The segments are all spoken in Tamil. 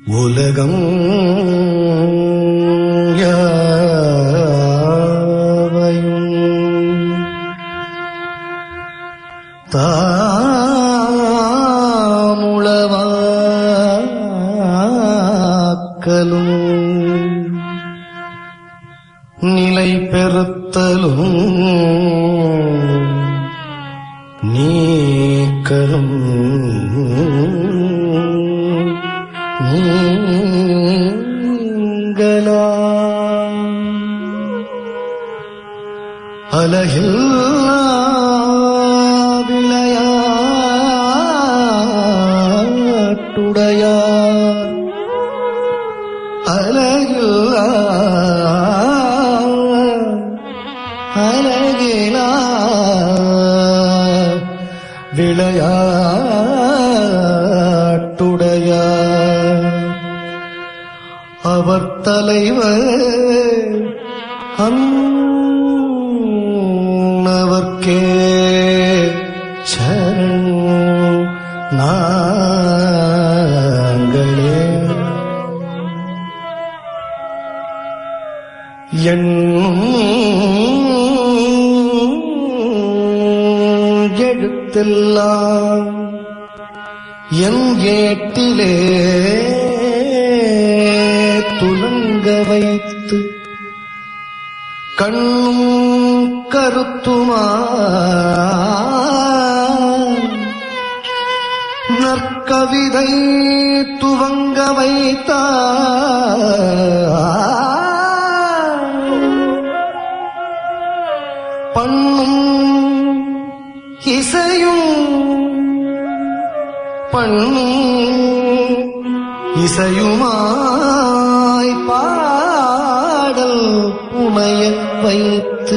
உலகம் யாவையும் தாமுளவாக்கலும் நிலை பெறுத்தலும் நீக்கலும் நீங்களா அலகில்லா விளையாட்டுடையார் அலகில்லா அலகிலா விளையாட்டுடையார் அவர் தலைவர் அன்னவர்க்கே சரண் நாங்களே என் எழுத்தெல்லாம் என் ஏட்டிலே துலங்க வைத்து கண்ணும் கருத்துமா நற்கவிதை துவங்க வைத்தார் பண்ணும் இசையும் பண்ணும் இசையுமாய் பாடல் உமைய வைத்து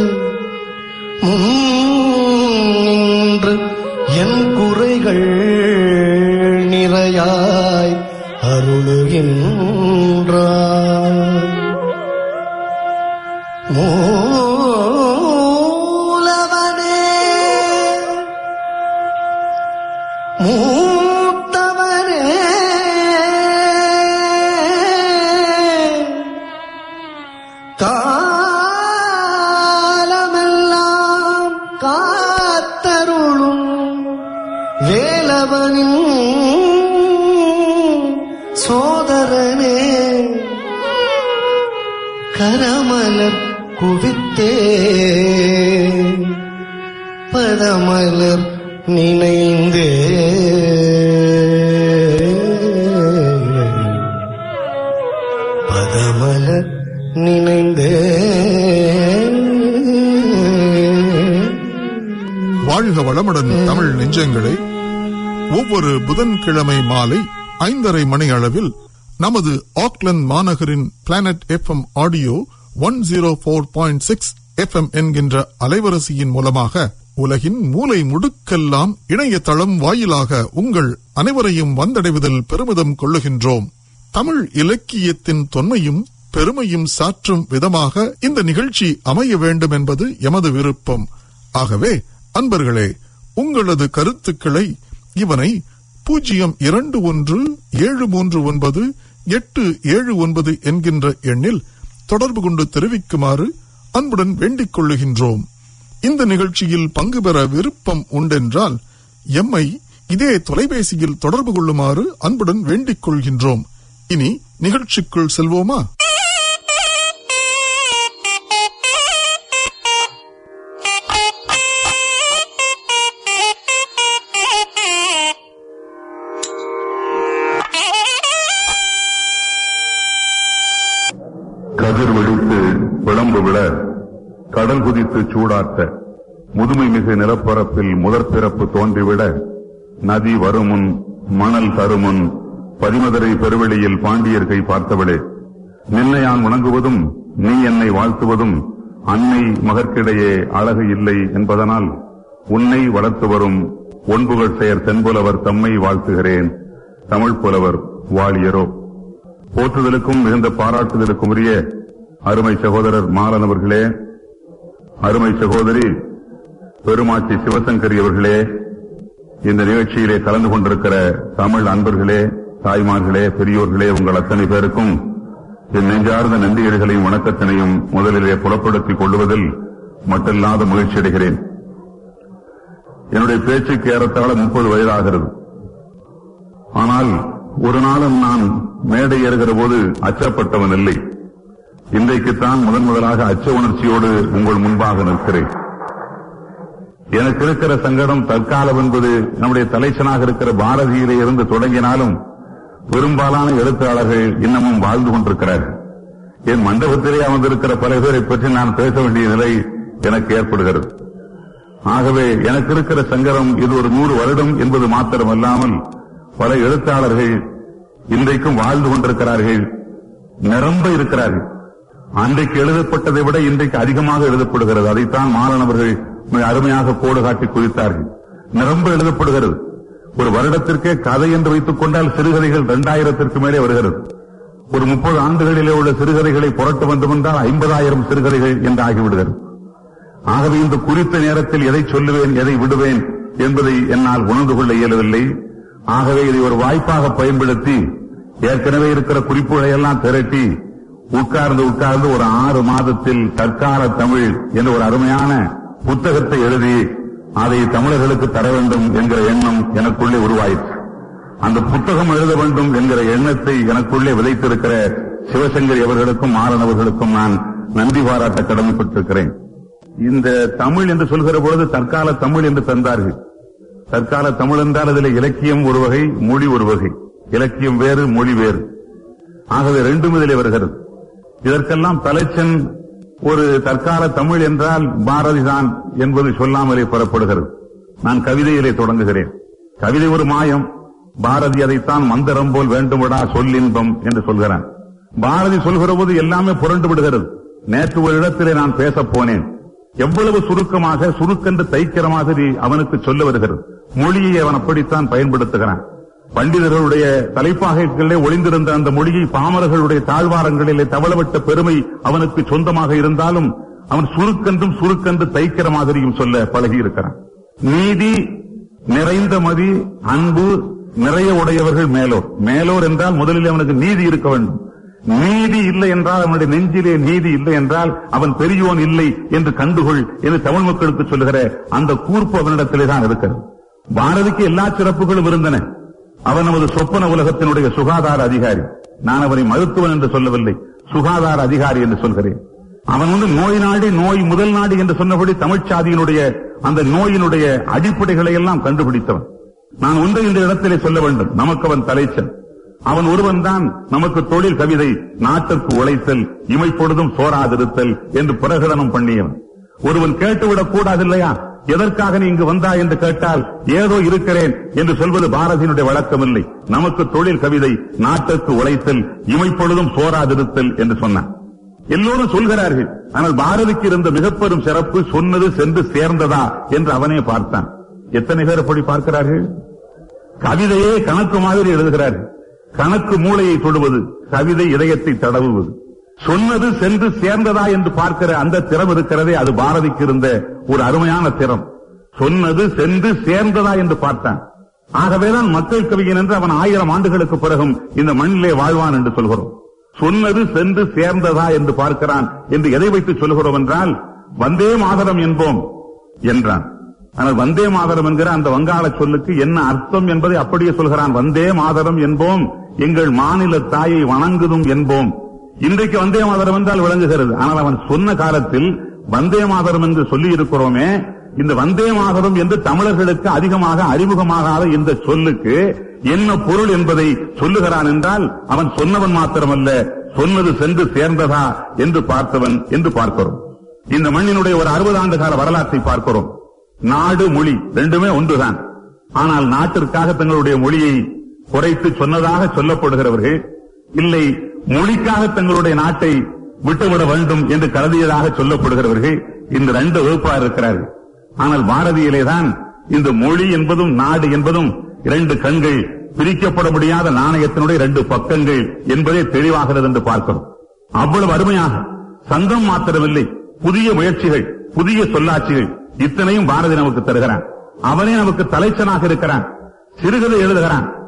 முன்று என் குறைகள் நிறையாய் அருளுகின்றார் மூலவனே மூத்தவனே காலமெல்லாம் காத்தருளும் வேலவனின் சோதரனே கரமலர் குவித்தே பதமலர் நினைந்தே பதமலர் நினைந்தே வாழ்க வளமுடன் தமிழ் நெஞ்சங்களே ஒவ்வொரு புதன்கிழமை மாலை ஐந்தரை மணி அளவில் நமது ஆக்லந்து மாநகரின் planet FM audio one zero four point six FM என்கின்ற அலைவரிசையின் மூலமாக உலகின் மூலை முடுக்கெல்லாம் இணையதளம் வாயிலாக உங்கள் அனைவரையும் வந்தடைவதில் பெருமிதம் கொள்ளுகின்றோம் தமிழ் இலக்கியத்தின் தொன்மையும் பெருமையும் சாற்றும் விதமாக இந்த நிகழ்ச்சி அமைய வேண்டும் என்பது எமது விருப்பம் ஆகவே அன்பர்களே உங்களது கருத்துக்களை இவனை பூஜ்ஜியம் இரண்டு ஒன்று ஏழு மூன்று ஒன்பது எட்டு ஏழு ஒன்பது என்கின்ற எண்ணில் தொடர்பு கொண்டு தெரிவிக்குமாறு அன்புடன் வேண்டிக் கொள்ளுகின்றோம் இந்த நிகழ்ச்சியில் பங்கு பெற விருப்பம் உண்டென்றால் எம்மை இதே தொலைபேசியில் தொடர்பு கொள்ளுமாறு அன்புடன் வேண்டிக் கொள்கின்றோம் இனி நிகழ்ச்சிக்குள் செல்வோமா கதிர் வெடித்து விளம்பு விழ கடல் குதித்து சூடாட்ட முதுமை மிகு நிலப்பரப்பில் முதற் பிறப்பு தோன்றிவிட நதி வருமுன் மணல் தருமுன் பரிமதரை பெருவெளியில் பாண்டியர் கை பார்த்தவளே நின்னை நான் வணங்குவதும் நீ என்னை வாழ்த்துவதும் அன்னை மகற்கிடையே அழகு இல்லை என்பதனால் உன்னை வளர்த்து வரும் ஒன்புகள் செயர் தென்புலவர் தம்மை வாழ்த்துகிறேன் தமிழ் புலவர் வாழியரோ போற்றுதலுக்கும் மிகுந்த பாராட்டுதலுக்கும் உரிய அருமை சகோதரர் மாலன் அவர்களே அருமை சகோதரி பெருமாச்சி சிவசங்கரி அவர்களே இந்த நிகழ்ச்சியிலே கலந்து கொண்டிருக்கிற தமிழ் அன்பர்களே தாய்மார்களே பெரியோர்களே உங்கள் அத்தனை பேருக்கும் என் நெஞ்சார்ந்த நன்றியடிகளையும் வணக்கத்தினையும் முதலிலே புலப்படுத்திக் கொள்வதில் மட்டில்லாத மகிழ்ச்சி அடைகிறேன் என்னுடைய பேச்சுக்கு ஏறத்தாழ முப்பது வயதாகிறது ஆனால் ஒரு நாளும் நான் மேடை ஏறுகிற போது அச்சப்பட்டவன் இல்லை இன்றைக்குத்தான் முதன் முதலாக அச்ச உணர்ச்சியோடு உங்கள் முன்பாக நிற்கிறேன் எனக்கு இருக்கிற சங்கடம் தற்காலம் என்பது நம்முடைய தலைச்சனாக இருக்கிற பாரதியிலே இருந்து தொடங்கினாலும் பெரும்பாலான எழுத்தாளர்கள் இன்னமும் வாழ்ந்து கொண்டிருக்கிறார்கள் என் மண்டபத்திலே அமர்ந்திருக்கிற பல பேரை பற்றி நான் பேச வேண்டிய நிலை எனக்கு ஏற்படுகிறது ஆகவே எனக்கு இருக்கிற சங்கடம் இது ஒரு நூறு வருடம் என்பது மாத்திரமல்லாமல் பல எழுத்தாளர்கள் இன்றைக்கும் வாழ்ந்து கொண்டிருக்கிறார்கள் நிரம்ப இருக்கிறார்கள் அன்றைக்கு எழுதப்பட்டதை விட இன்றைக்கு அதிகமாக எழுதப்படுகிறது அதைத்தான் மாணவர்கள் மிக அருமையாக கோடு காட்டி குறித்தார்கள் நிரம்ப எழுதப்படுகிறது ஒரு வருடத்திற்கே கதை என்று வைத்துக் கொண்டால் சிறுகதைகள் இரண்டாயிரத்திற்கு மேலே வருகிறது ஒரு முப்பது ஆண்டுகளிலே உள்ள சிறுகதைகளை புரட்ட வேண்டும் என்றால் ஐம்பதாயிரம் சிறுகதைகள் என்று ஆகிவிடுகிறது ஆகவே இந்த குறித்த நேரத்தில் எதை சொல்லுவேன் எதை விடுவேன் என்பதை என்னால் உணர்ந்து கொள்ள இயலவில்லை ஆகவே இதை ஒரு வாய்ப்பாக பயன்படுத்தி ஏற்கனவே இருக்கிற குறிப்புகளை எல்லாம் திரட்டி உட்கார்ந்து உட்கார்ந்து ஒரு ஆறு மாதத்தில் தற்கால தமிழ் என்ற ஒரு அருமையான புத்தகத்தை எழுதி அதை தமிழர்களுக்கு தர வேண்டும் என்கிற எண்ணம் எனக்குள்ளே உருவாயிற்று அந்த புத்தகம் எழுத வேண்டும் என்கிற எண்ணத்தை எனக்குள்ளே விதைத்திருக்கிற சிவசங்கரி அவர்களுக்கும் மாறன் அவர்களுக்கும் நான் நன்றி பாராட்ட கடமைப்பட்டிருக்கிறேன் இந்த தமிழ் என்று சொல்கிற பொழுது தற்கால தமிழ் என்று தந்தார்கள் தற்கால தமிழ் என்றால் அதில் இலக்கியம் ஒரு வகை மொழி ஒரு வகை இலக்கியம் வேறு மொழி வேறு ஆகவே ரெண்டும் இதிலே வருகிறது இதற்கெல்லாம் தலைச்சன் ஒரு தற்கால தமிழ் என்றால் பாரதிதான் என்பது சொல்லாமலே பெறப்படுகிறது நான் கவிதையிலே தொடங்குகிறேன் கவிதை ஒரு மாயம் பாரதி அதைத்தான் மந்திரம் போல் வேண்டுமடா சொல்லின்பம் என்று சொல்கிறான் பாரதி சொல்கிற போது எல்லாமே புரண்டு விடுகிறது நேற்று ஒரு இடத்திலே நான் பேசப் போனேன் எவ்வளவு சுருக்கமாக சுருக்கென்று தைக்கிற மாதிரி அவனுக்கு சொல்ல வருகிறது மொழியை அவன் அப்படித்தான் பயன்படுத்துகிறான் பண்டிதர்களுடைய தலைப்பாகைகளிலே ஒளிந்திருந்த அந்த மொழியை பாமரர்களுடைய தாழ்வாரங்களிலே தவளவிட்ட பெருமை அவனுக்கு சொந்தமாக இருந்தாலும் அவன் சுருக்கென்றும் சுருக்கென்று தைக்கிற மாதிரியும் சொல்ல பழகி இருக்கிறான் நீதி நிறைந்த மதி அன்பு நிறைய உடையவர்கள் மேலோர் மேலோர் என்றால் முதலில் அவனுக்கு நீதி இருக்க வேண்டும் நீதி இல்லை என்றால் அவனுடைய நெஞ்சிலே நீதி இல்லை என்றால் அவன் பெரியோன் இல்லை என்று கண்டுகொள் என்று தமிழ் மக்களுக்கு சொல்லுகிற அந்த கூர்ப்பு அவனிடத்திலே தான் இருக்கிறது பாரதிக்கு எல்லா சிறப்புகளும் இருந்தன அவன் நமது சொப்பன உலகத்தினுடைய சுகாதார அதிகாரி நான் அவனை மருத்துவன் என்று சொல்லவில்லை சுகாதார அதிகாரி என்று சொல்கிறேன் அவன் வந்து நோய் நாடி நோய் முதல் நாடி என்று சொன்னபடி தமிழ்ச்சாதியினுடைய அந்த நோயினுடைய அடிப்படைகளை எல்லாம் கண்டுபிடித்தவன் நான் ஒன்றை இந்த இடத்திலே சொல்ல வேண்டும் நமக்கு அவன் தலைச்சன் அவன் ஒருவன் தான் நமக்கு தொழில் கவிதை நாட்டுக்கு உழைத்தல் இமைப்பொழுதும் சோராதிருத்தல் என்று பிரகடனம் பண்ணியவன் ஒருவன் கேட்டுவிடக் கூடாது இல்லையா எதற்காக நீ இங்கு வந்தாய் என்று கேட்டால் ஏதோ இருக்கிறேன் என்று சொல்வது பாரதியினுடைய வழக்கமில்லை நமக்கு தொழில் கவிதை நாட்டுக்கு உழைத்தல் இமைப்பொழுதும் சோராதிருத்தல் என்று சொன்னான் எல்லோரும் சொல்கிறார்கள் ஆனால் பாரதிக்கு இருந்த மிகப்பெரும் சிறப்பு சொன்னது சென்று சேர்ந்ததா என்று அவனே பார்த்தான் எத்தனை பேர் அப்படி பார்க்கிறார்கள் கவிதையே கணக்கு மாதிரி எழுதுகிறார்கள் கணக்கு மூளையை தொடுவது கவிதை இதயத்தை தடவுவது சொன்னது சென்று சேர்ந்ததா என்று பார்க்கிற அந்த திறம் இருக்கிறதே அது பாரதிக்கு இருந்த ஒரு அருமையான திறம் சொன்னது சென்று சேர்ந்ததா என்று பார்த்தான் ஆகவேதான் மக்கள் கவிஞன் என்று அவன் ஆயிரம் ஆண்டுகளுக்கு பிறகும் இந்த மண்ணிலே வாழ்வான் என்று சொல்கிறோம் சொன்னது சென்று சேர்ந்ததா என்று பார்க்கிறான் என்று எதை வைத்து சொல்கிறோம் என்றால் வந்தே மாதரம் என்போம் என்றான் ஆனால் வந்தே மாதரம் என்கிற அந்த வங்காள சொல்லுக்கு என்ன அர்த்தம் என்பதை அப்படியே சொல்கிறான் வந்தே மாதரம் என்போம் எங்கள் மாநில தாயை வணங்குதும் என்போம் இன்றைக்கு வந்தே மாதரம் என்றால் விளங்குகிறது ஆனால் அவன் சொன்ன காலத்தில் வந்தே மாதரம் என்று சொல்லி இருக்கிறோமே இந்த வந்தே மாதரம் என்று தமிழர்களுக்கு அதிகமாக அறிமுகமாகாத இந்த சொல்லுக்கு என்ன பொருள் என்பதை சொல்லுகிறான் என்றால் அவன் சொன்னவன் மாத்திரமல்ல சொன்னது சென்று சேர்ந்ததா என்று பார்த்தவன் என்று பார்க்கிறோம் இந்த மண்ணினுடைய ஒரு அறுபது ஆண்டு கால வரலாற்றை பார்க்கிறோம் நாடு மொழி ரெண்டுமே ஒன்றுதான் ஆனால் நாட்டிற்காக தங்களுடைய மொழியை குறைத்து சொன்னதாக சொல்லப்படுகிறவர்கள் இல்லை மொழிக்காக தங்களுடைய நாட்டை விட்டுவிட வேண்டும் என்று கருதியதாக சொல்லப்படுகிறவர்கள் இந்த ரெண்டு வகுப்பாக இருக்கிறார்கள் ஆனால் பாரதியிலே தான் இந்த மொழி என்பதும் நாடு என்பதும் இரண்டு கண்கள் பிரிக்கப்பட முடியாத நாணயத்தினுடைய இரண்டு பக்கங்கள் என்பதே தெளிவாகிறது என்று பார்க்கிறோம் அவ்வளவு அருமையாக சங்கம் மாத்திரமில்லை புதிய முயற்சிகள் புதிய சொல்லாட்சிகள் இத்தனையும் பாரதி நமக்கு தருகிறான் அவனே நமக்கு தலைச்சனாக இருக்கிறான் சிறுகதை எழுதுகிறான்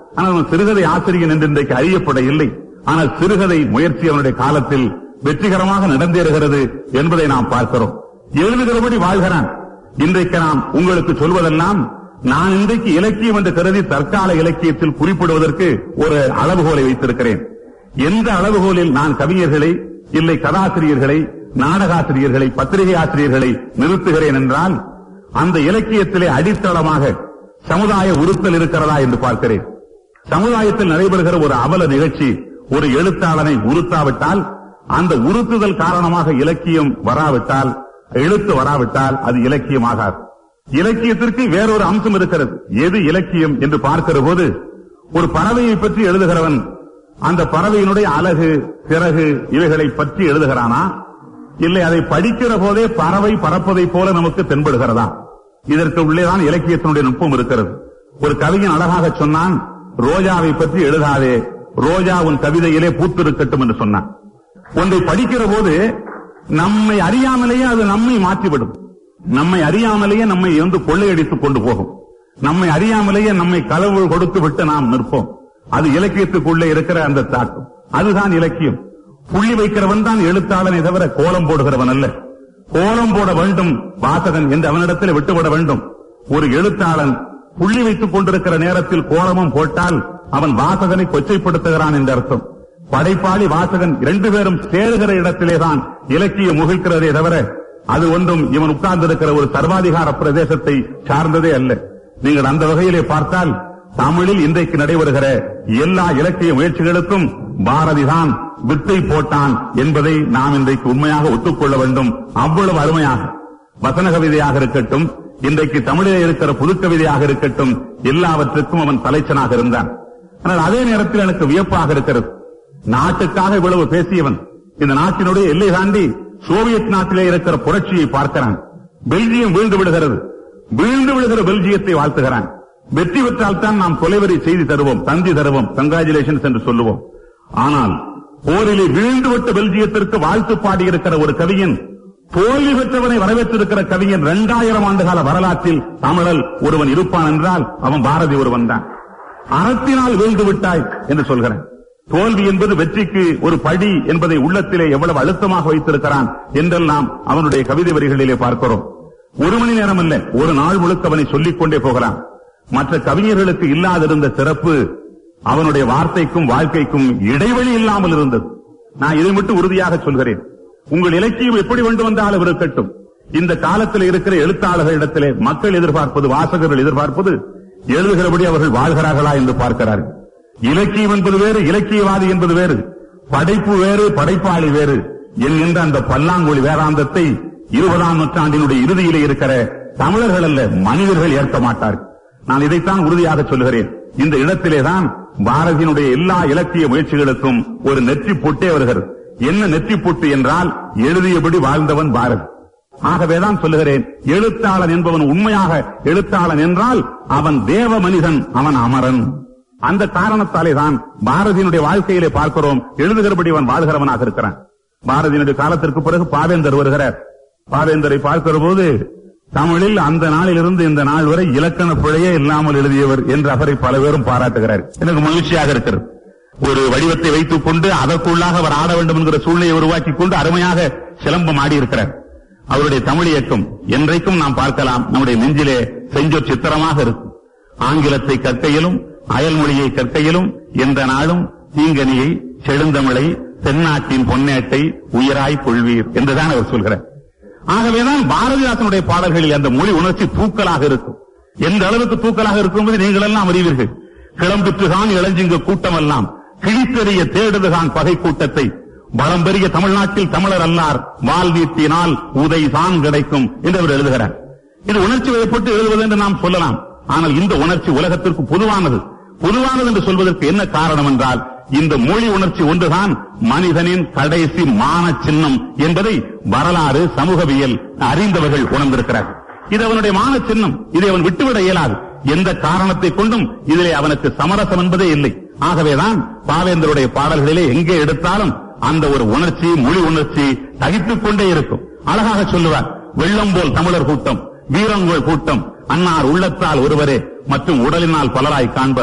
ஆனால் அவன் சிறுகதை ஆசிரியன் என்று இன்றைக்கு அறியப்பட இல்லை ஆனால் சிறுகதை முயற்சி அவனுடைய காலத்தில் வெற்றிகரமாக நடந்தேறுகிறது என்பதை நாம் பார்க்கிறோம் எழுதுகிறபடி வாழ்கிறான் இன்றைக்கு நாம் உங்களுக்கு சொல்வதெல்லாம் நான் இன்றைக்கு இலக்கியம் என்று கருதி தற்கால இலக்கியத்தில் குறிப்பிடுவதற்கு ஒரு அளவுகோலை வைத்திருக்கிறேன் எந்த அளவுகோலில் நான் கவிஞர்களை இல்லை கதாசிரியர்களை நாடகாசிரியர்களை பத்திரிகை ஆசிரியர்களை நிறுத்துகிறேன் என்றால் அந்த இலக்கியத்திலே அடித்தளமாக சமுதாய உறுத்தல் இருக்கிறதா என்று பார்க்கிறேன் சமுதாயத்தில் நடைபெறுகிற ஒரு அவல நிகழ்ச்சி ஒரு எழுத்தாளனை உறுத்தாவிட்டால் அந்த உறுத்துதல் காரணமாக இலக்கியம் வராவிட்டால் எழுத்து வராவிட்டால் அது இலக்கியமாகாது இலக்கியத்திற்கு வேறொரு அம்சம் இருக்கிறது எது இலக்கியம் என்று பார்க்கிற போது ஒரு பறவையை பற்றி எழுதுகிறவன் அந்த பறவையினுடைய அழகு பிறகு இவைகளை பற்றி எழுதுகிறானா இல்லை அதை படிக்கிற போதே பறவை பறப்பதை போல நமக்கு தென்படுகிறதா இதற்கு உள்ளேதான் இலக்கியத்தினுடைய நுட்பம் இருக்கிறது ஒரு கவிஞன் அழகாக சொன்னான் ரோஜாவை பற்றி எழுதாதே ரோஜா உன் கவிதையிலே பூத்திருக்கட்டும் என்று சொன்னான் ஒன்றை படிக்கிற போது நம்மை அறியாமலேயே அது நம்மை மாற்றிவிடும் நம்மை அறியாமலேயே நம்மை வந்து கொள்ளையடித்துக் கொண்டு போகும் நம்மை அறியாமலேயே நம்மை களவு கொடுத்து விட்டு நாம் நிற்போம் அது இலக்கியத்துக்குள்ளே இருக்கிற அந்த தாக்கம் அதுதான் இலக்கியம் புள்ளி வைக்கிறவன் தான் எழுத்தாளனை தவிர கோலம் போடுகிறவன் அல்ல கோலம் போட வேண்டும் வாசகன் என்று அவனிடத்தில் விட்டுவிட வேண்டும் ஒரு எழுத்தாளன் புள்ளி வைத்துக் கொண்டிருக்கிற நேரத்தில் கோலமும் போட்டால் அவன் வாசகனை கொச்சைப்படுத்துகிறான் என்று அர்த்தம் படைப்பாளி வாசகன் இரண்டு பேரும் சேருகிற இடத்திலேதான் இலக்கியம் முகிழ்கிறதே தவிர அது ஒன்றும் இவன் உட்கார்ந்திருக்கிற ஒரு சர்வாதிகார பிரதேசத்தை சார்ந்ததே அல்ல நீங்கள் அந்த வகையிலே பார்த்தால் தமிழில் இன்றைக்கு நடைபெறுகிற எல்லா இலக்கிய முயற்சிகளுக்கும் பாரதிதான் வித்தை போட்டான் என்பதை நாம் இன்றைக்கு உண்மையாக ஒத்துக்கொள்ள வேண்டும் அவ்வளவு அருமையாக வசன கவிதையாக இருக்கட்டும் இன்றைக்கு தமிழிலே இருக்கிற புதுக்கவிதையாக இருக்கட்டும் எல்லாவற்றுக்கும் அவன் தலைச்சனாக இருந்தான் ஆனால் அதே நேரத்தில் எனக்கு வியப்பாக இருக்கிறது நாட்டுக்காக இவ்வளவு பேசியவன் இந்த நாட்டினுடைய எல்லை தாண்டி சோவியத் நாட்டிலே இருக்கிற புரட்சியை பார்க்கிறான் பெல்ஜியம் வீழ்ந்து விடுகிறது வீழ்ந்து விடுகிற பெல்ஜியத்தை வாழ்த்துகிறான் வெற்றி பெற்றால் தான் நாம் தொலைவரி செய்தி தருவோம் தந்தி தருவோம் கங்க்ராச்சுலேஷன்ஸ் என்று சொல்லுவோம் ஆனால் போரிலே வீழ்ந்து விட்ட பெல்ஜியத்திற்கு வாழ்த்து பாடியிருக்கிற ஒரு கவிஞன் தோல்வி பெற்றவனை வரவேற்றிருக்கிற கவிஞன் இரண்டாயிரம் ஆண்டுகால வரலாற்றில் தமிழல் ஒருவன் இருப்பான் என்றால் அவன் பாரதி ஒருவன் தான் அறத்தினால் வீழ்ந்து விட்டாய் என்று சொல்கிறேன் தோல்வி என்பது வெற்றிக்கு ஒரு படி என்பதை உள்ளத்திலே எவ்வளவு அழுத்தமாக வைத்திருக்கிறான் என்றெல்லாம் அவனுடைய கவிதை வரிகளிலே பார்க்கிறோம் ஒரு மணி நேரம் அல்ல ஒரு நாள் முழுக்க அவனை சொல்லிக் கொண்டே போகிறான் மற்ற கவிஞர்களுக்கு இல்லாதிருந்த சிறப்பு அவனுடைய வார்த்தைக்கும் வாழ்க்கைக்கும் இடைவெளி இல்லாமல் இருந்தது நான் இதை மட்டும் உறுதியாக சொல்கிறேன் உங்கள் இலக்கியம் எப்படி கொண்டு வந்தாலும் இருக்கட்டும் இந்த காலத்தில் இருக்கிற எழுத்தாளர்களிடத்திலே மக்கள் எதிர்பார்ப்பது வாசகர்கள் எதிர்பார்ப்பது எழுதுகிறபடி அவர்கள் வாழ்கிறார்களா என்று பார்க்கிறார்கள் இலக்கியம் என்பது வேறு இலக்கியவாதி என்பது வேறு படைப்பு வேறு படைப்பாளி வேறு என்கின்ற அந்த பல்லாங்குழி வேதாந்தத்தை இருபதாம் நூற்றாண்டினுடைய இறுதியிலே இருக்கிற தமிழர்கள் அல்ல மனிதர்கள் ஏற்க மாட்டார்கள் நான் இதைத்தான் உறுதியாக சொல்கிறேன் இந்த இடத்திலேதான் பாரதியினுடைய எல்லா இலக்கிய முயற்சிகளுக்கும் ஒரு நெற்றி பொட்டே வருகிறது என்ன நெற்றி பொட்டு என்றால் எழுதியபடி வாழ்ந்தவன் பாரதி ஆகவேதான் சொல்லுகிறேன் எழுத்தாளன் என்பவன் உண்மையாக எழுத்தாளன் என்றால் அவன் தேவ மனிதன் அவன் அமரன் அந்த காரணத்தாலே தான் பாரதியினுடைய வாழ்க்கையிலே பார்க்கிறோம் எழுதுகிறபடி அவன் வாழ்கிறவனாக இருக்கிறான் பாரதியினுடைய காலத்திற்கு பிறகு பாவேந்தர் வருகிறார் பாவேந்தரை பார்க்கிற போது தமிழில் அந்த நாளிலிருந்து இந்த நாள் வரை இலக்கண பிழையே இல்லாமல் எழுதியவர் என்று அவரை பல பேரும் பாராட்டுகிறார் எனக்கு மகிழ்ச்சியாக இருக்கிறது ஒரு வடிவத்தை வைத்துக் கொண்டு அதற்குள்ளாக அவர் ஆட வேண்டும் என்கிற சூழ்நிலையை உருவாக்கி கொண்டு அருமையாக சிலம்பம் ஆடி இருக்கிறார் அவருடைய தமிழ் இயக்கம் என்றைக்கும் நாம் பார்க்கலாம் நம்முடைய நெஞ்சிலே செஞ்சொற் சித்திரமாக இருக்கும் ஆங்கிலத்தை கற்கையிலும் அயல்மொழியை கற்கையிலும் எந்த நாளும் தீங்கனியை செழுந்தமிழை தென்னாட்டின் பொன்னேட்டை உயராய் கொள்வீர் என்றுதான் அவர் சொல்கிறார் ஆகவேதான் பாரதிதாசனுடைய பாடல்களில் அந்த மொழி உணர்ச்சி தூக்கலாக இருக்கும் எந்த அளவுக்கு தூக்கலாக இருக்கும் என்பதை நீங்கள் எல்லாம் அறிவீர்கள் கிளம்பிற்றுதான் இளஞ்சிங்க கூட்டமெல்லாம் கிழித்தெறிய தேடுதுதான் பகை கூட்டத்தை பலம் பெரிய தமிழ்நாட்டில் தமிழர் அல்லார் வால் நீட்டினால் உதை தான் கிடைக்கும் என்று அவர் எழுதுகிறார் இது உணர்ச்சி வயப்பட்டு எழுதுவது என்று நாம் சொல்லலாம் ஆனால் இந்த உணர்ச்சி உலகத்திற்கு பொதுவானது பொதுவானது என்று சொல்வதற்கு என்ன காரணம் என்றால் இந்த மொழி உணர்ச்சி ஒன்றுதான் மனிதனின் கடைசி மான சின்னம் என்பதை வரலாறு சமூகவியல் அறிந்தவர்கள் உணர்ந்திருக்கிறார்கள் இது அவனுடைய மான சின்னம் இதை அவன் விட்டுவிட இயலாது எந்த காரணத்தை கொண்டும் இதிலே அவனுக்கு சமரசம் என்பதே இல்லை ஆகவேதான் பாவேந்தருடைய பாடல்களிலே எங்கே எடுத்தாலும் அந்த ஒரு உணர்ச்சி மொழி உணர்ச்சி தகித்துக் கொண்டே இருக்கும் அழகாக சொல்லுவார் வெள்ளம் போல் தமிழர் கூட்டம் வீரங்கோள் கூட்டம் அன்னார் உள்ளத்தால் ஒருவரே மற்றும் உடலினால் பலராய் காண்பர்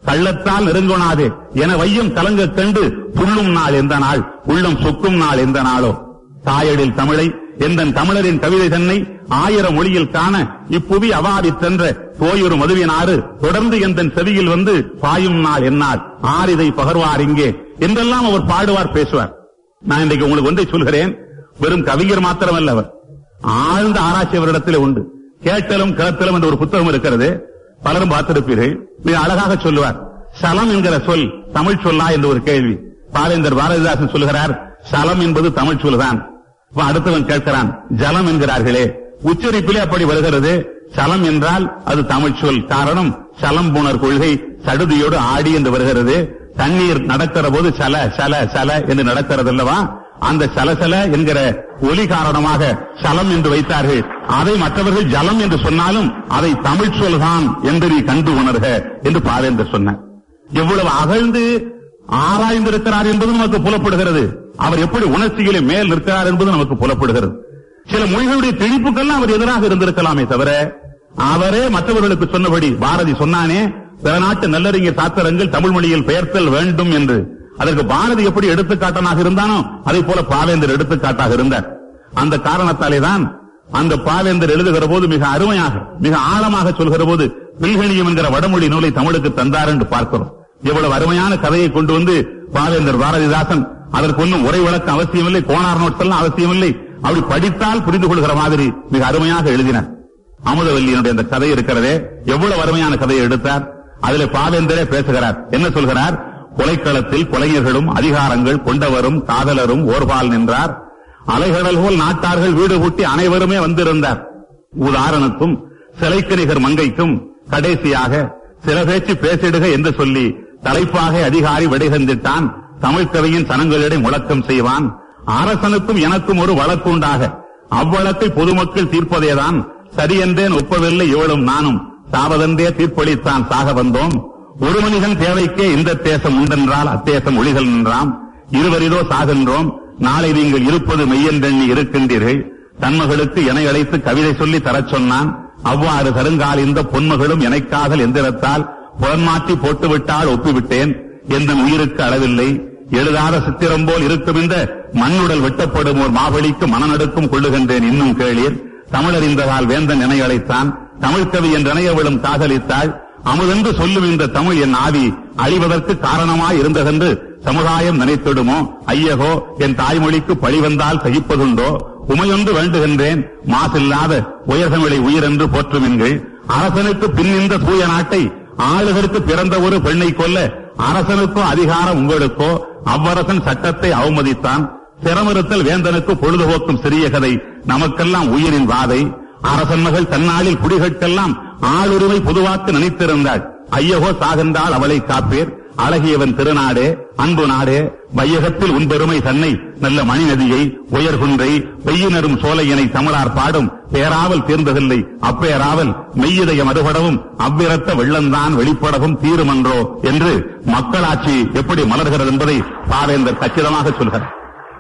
கள்ளத்தால் நெருங்கொணாதே என வையம் கலங்க கண்டு புள்ளும் நாள் எந்த நாள் உள்ளம் சொக்கும் நாள் எந்த நாளோ தாயடில் தமிழை எந்தன் தமிழரின் கவிதை தன்னை ஆயிரம் மொழியில் காண இப்புவி அவாதி சென்ற தோயொரு மதுவினாறு தொடர்ந்து எந்தன் செவியில் வந்து பாயும் நாள் எந்நாள் ஆரிதை பகர்வார் இங்கே என்றெல்லாம் அவர் பாடுவார் பேசுவார் நான் இன்றைக்கு உங்களுக்கு ஒன்றை சொல்கிறேன் வெறும் கவிஞர் மாத்திரமல்ல அவர் ஆழ்ந்த ஆராய்ச்சி அவரிடத்தில் உண்டு கேட்டலும் கேட்டலும் என்ற ஒரு புத்தகம் இருக்கிறது பலரும் பார்த்திருப்பீர்கள் மிக அழகாக சொல்லுவார் சலம் என்கிற சொல் தமிழ் சொல்லா என்று ஒரு கேள்வி பாவேந்தர் பாரதிதாசன் சொல்லுகிறார் சலம் என்பது தமிழ் சொல்லுதான் இப்ப அடுத்தவன் கேட்கிறான் ஜலம் என்கிறார்களே உச்சரிப்பிலே அப்படி வருகிறது சலம் என்றால் அது தமிழ் சொல் காரணம் சலம் புணர் கொள்கை சடுதியோடு ஆடி என்று வருகிறது தண்ணீர் நடக்கிற போது சல சல சல என்று நடக்கிறது அல்லவா அந்த சலசல என்கிற ஒலி காரணமாக சலம் என்று வைத்தார்கள் அதை மற்றவர்கள் ஜலம் என்று சொன்னாலும் அதை தமிழ் சொல்தான் என்று நீ கண்டு உணர்க என்று பாவேந்தர் சொன்னார் எவ்வளவு அகழ்ந்து ஆராய்ந்திருக்கிறார் என்பது நமக்கு புலப்படுகிறது அவர் எப்படி உணர்ச்சிகளை மேல் நிற்கிறார் என்பது நமக்கு புலப்படுகிறது சில மொழிகளுடைய தெளிப்புக்கெல்லாம் அவர் எதிராக இருந்திருக்கலாமே தவிர அவரே மற்றவர்களுக்கு சொன்னபடி பாரதி சொன்னானே பிற நாட்டு நல்லறிஞர் சாத்திரங்கள் தமிழ் மொழியில் பெயர்த்தல் வேண்டும் என்று அதற்கு பாரதி எப்படி எடுத்துக்காட்டனாக இருந்தானோ அதே போல பாவேந்தர் எடுத்துக்காட்டாக இருந்தார் அந்த காரணத்தாலே தான் அந்த பாவேந்தர் எழுதுகிற போது மிக அருமையாக மிக ஆழமாக சொல்கிற போது பில்கணியம் என்கிற வடமொழி நூலை தமிழுக்கு தந்தார் என்று பார்க்கிறோம் எவ்வளவு அருமையான கதையை கொண்டு வந்து பாவேந்தர் பாரதிதாசன் அதற்கு ஒன்றும் உரை விளக்கம் அவசியமில்லை கோணார் நோட்ஸ் எல்லாம் அவசியமில்லை அப்படி படித்தால் புரிந்து கொள்கிற மாதிரி மிக அருமையாக எழுதினார் அமுதவல்லியினுடைய அந்த கதை இருக்கிறதே எவ்வளவு அருமையான கதையை எடுத்தார் அதிலே பாவேந்தரே பேசுகிறார் என்ன சொல்கிறார் கொலைக்களத்தில் கொலைஞர்களும் அதிகாரங்கள் கொண்டவரும் காதலரும் ஓர்பால் நின்றார் அலைகடல் போல் நாட்டார்கள் வீடு கூட்டி அனைவருமே வந்திருந்தார் உதாரணத்தும் சிலைக்கு நிகர் மங்கைக்கும் கடைசியாக சில பேச்சு பேசிடுக என்று சொல்லி தலைப்பாக அதிகாரி விடைகந்திட்டான் தமிழ்க் கவியின் சனங்களிடம் முழக்கம் செய்வான் அரசனுக்கும் எனக்கும் ஒரு வழக்குண்டாக அவ்வழக்கை பொதுமக்கள் தீர்ப்பதேதான் சரியென்றேன் ஒப்பவில்லை இவளும் நானும் சாவதென்றே தீர்ப்பளித்தான் சாக வந்தோம் ஒரு மனிதன் தேவைக்கே இந்த தேசம் உண்டென்றால் அத்தேசம் ஒளிகள் நின்றாம் இருவரிதோ சாகின்றோம் நாளை நீங்கள் இருப்பது மெய்யென்றெண்ணி இருக்கின்றீர்கள் தன்மகளுக்கு என அழைத்து கவிதை சொல்லி தரச் சொன்னான் அவ்வாறு தருங்கால் இந்த பொன்மகளும் எனக்காதல் எந்திரத்தால் புறமாற்றி போட்டுவிட்டால் ஒப்பிவிட்டேன் எந்த உயிருக்கு அளவில்லை எழுதாத சித்திரம் போல் இருக்கும் இந்த மண்ணுடல் வெட்டப்படும் ஒரு மாவழிக்கு மனநடுக்கும் கொள்ளுகின்றேன் இன்னும் கேளீர் தமிழறிந்ததால் வேந்தன் என அழைத்தான் தமிழ்கவி என்ற இணையவளும் காதலித்தாள் அமுதென்று சொல்லும் இந்த தமிழ் என் ஆவி அழிவதற்கு காரணமாய் இருந்ததென்று சமுதாயம் நினைத்திடுமோ ஐயகோ என் தாய்மொழிக்கு பழி வந்தால் சகிப்பதுண்டோ உமையொன்று வேண்டுகின்றேன் மாசில்லாத உயர்தமிழை உயிரென்று போற்றுவீர்கள் அரசனுக்கு பின்னிந்த தூய நாட்டை ஆளுகருக்கு பிறந்த ஒரு பெண்ணை கொல்ல அரசனுக்கோ அதிகாரம் உங்களுக்கோ அவ்வரசன் சட்டத்தை அவமதித்தான் சிரமிருத்தல் வேந்தனுக்கு பொழுதுபோக்கும் சிறிய கதை நமக்கெல்லாம் உயிரின் வாதை அரசன் மகள் தன்னாளில் குடிகளுக்கெல்லாம் ஆளுரிமை பொதுவாக்கு நினைத்திருந்தாள் ஐயகோ சாகின்றால் அவளை காப்பேர் அழகியவன் திருநாடே அன்பு நாடே வையகத்தில் உன் பெருமை தன்னை நல்ல மணிநதியை உயர்குன்றை பெய்யினரும் சோலையினை தமிழார் பாடும் பேராவல் தீர்ந்ததில்லை அப்பேராவல் மெய்யிதயம் மறுபடவும் அவ்விரத்த வெள்ளந்தான் வெளிப்படவும் தீருமன்றோ என்று மக்களாட்சி எப்படி மலர்கிறது என்பதை பாவேந்தர் கச்சிதமாக சொல்கிறார்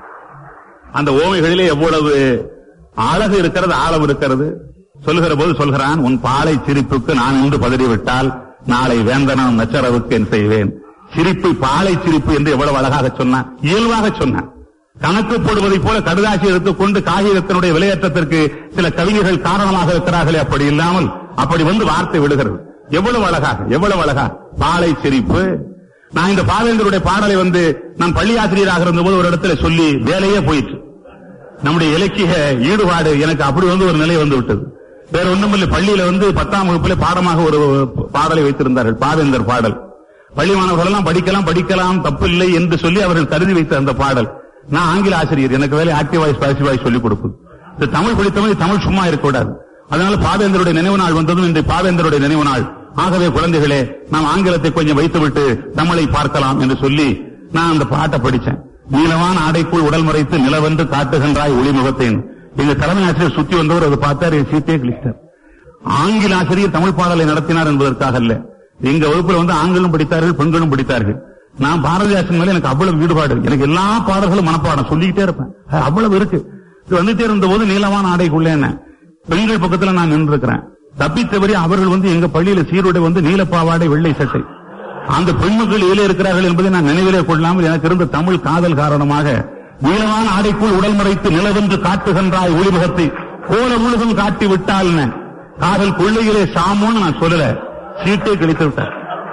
அந்த ஓமைகளிலே எவ்வளவு அழகு இருக்கிறது ஆழம் இருக்கிறது சொல்லுகிற போது சொல்கிறான் உன் பாலை சிரிப்புக்கு நான் இன்று பதறிவிட்டால் நாளை வேந்தனம் நச்சரவுக்கு என் செய்வேன் சிரிப்பு பாலை சிரிப்பு என்று எவ்வளவு அழகாக சொன்னான் இயல்பாக சொன்னான் கணக்கு போடுவதைப் போல கடுதாசி எடுத்துக்கொண்டு காகிதத்தினுடைய விலையேற்றத்திற்கு சில கவிஞர்கள் காரணமாக இருக்கிறார்களே அப்படி இல்லாமல் அப்படி வந்து வார்த்தை விடுகிறது எவ்வளவு அழகாக எவ்வளவு அழகா பாலை சிரிப்பு நான் இந்த பாவேந்தருடைய பாடலை வந்து நான் பள்ளி ஆசிரியராக இருந்தபோது ஒரு இடத்துல சொல்லி வேலையே போயிற்று நம்முடைய இலக்கிய ஈடுபாடு எனக்கு அப்படி வந்து ஒரு நிலை வந்து விட்டது வேற ஒண்ணுமில்லை பள்ளியில வந்து பத்தாம் வகுப்பிலே பாடமாக ஒரு பாடலை வைத்திருந்தார்கள் பாவேந்தர் பாடல் பள்ளி மாணவர்கள் எல்லாம் படிக்கலாம் படிக்கலாம் தப்பில்லை என்று சொல்லி அவர்கள் கருதி வைத்த அந்த பாடல் நான் ஆங்கில ஆசிரியர் எனக்கு வேலை ஆக்டிவ் வாய்ஸ் பாசிவ் வாய்ஸ் சொல்லிக் கொடுப்பது இந்த தமிழ் படித்தவங்க தமிழ் சும்மா இருக்கக்கூடாது அதனால பாவேந்தருடைய நினைவு நாள் வந்ததும் இன்று பாவேந்தருடைய நினைவு நாள் ஆகவே குழந்தைகளே நாம் ஆங்கிலத்தை கொஞ்சம் வைத்துவிட்டு தமிழை பார்க்கலாம் என்று சொல்லி நான் அந்த பாட்டை படிச்சேன் நீளவான ஆடைக்குள் உடல் மறைத்து நிலவென்று காட்டுகின்றாய் ஒளிமுகத்தேன் எங்க தலைமை ஆசிரியர் சுத்தி வந்தவர் அதை பார்த்தார் என் சீட்டே கிழித்தார் ஆங்கில ஆசிரியர் தமிழ் பாடலை நடத்தினார் என்பதற்காக அல்ல எங்க வகுப்புல வந்து ஆண்களும் படித்தார்கள் பெண்களும் படித்தார்கள் நான் பாரதிதாசன் மேல எனக்கு அவ்வளவு ஈடுபாடு எனக்கு எல்லா பாடல்களும் மனப்பாடம் சொல்லிக்கிட்டே இருப்பேன் அது அவ்வளவு இருக்கு இது வந்துட்டே இருந்த போது நீளமான ஆடைக்குள்ள என்ன பெண்கள் பக்கத்துல நான் நின்று இருக்கிறேன் தப்பி தவறி அவர்கள் வந்து எங்க பள்ளியில சீருடை வந்து நீலப்பாவாடை வெள்ளை சட்டை அந்த பெண்மக்கள் இதிலே இருக்கிறார்கள் என்பதை நான் நினைவிலே கொள்ளாமல் எனக்கு இருந்த தமிழ் காதல் காரணமாக நீளமான ஆடைக்குள் உடல் மறைத்து நிலவென்று காட்டுகின்றாய் ஒளிமுகத்தை கோல முழுதும் காட்டி விட்டால் காதல் கொள்ளையிலே சாமோன்னு நான் சொல்லல சீட்டை கிழித்து விட்டார்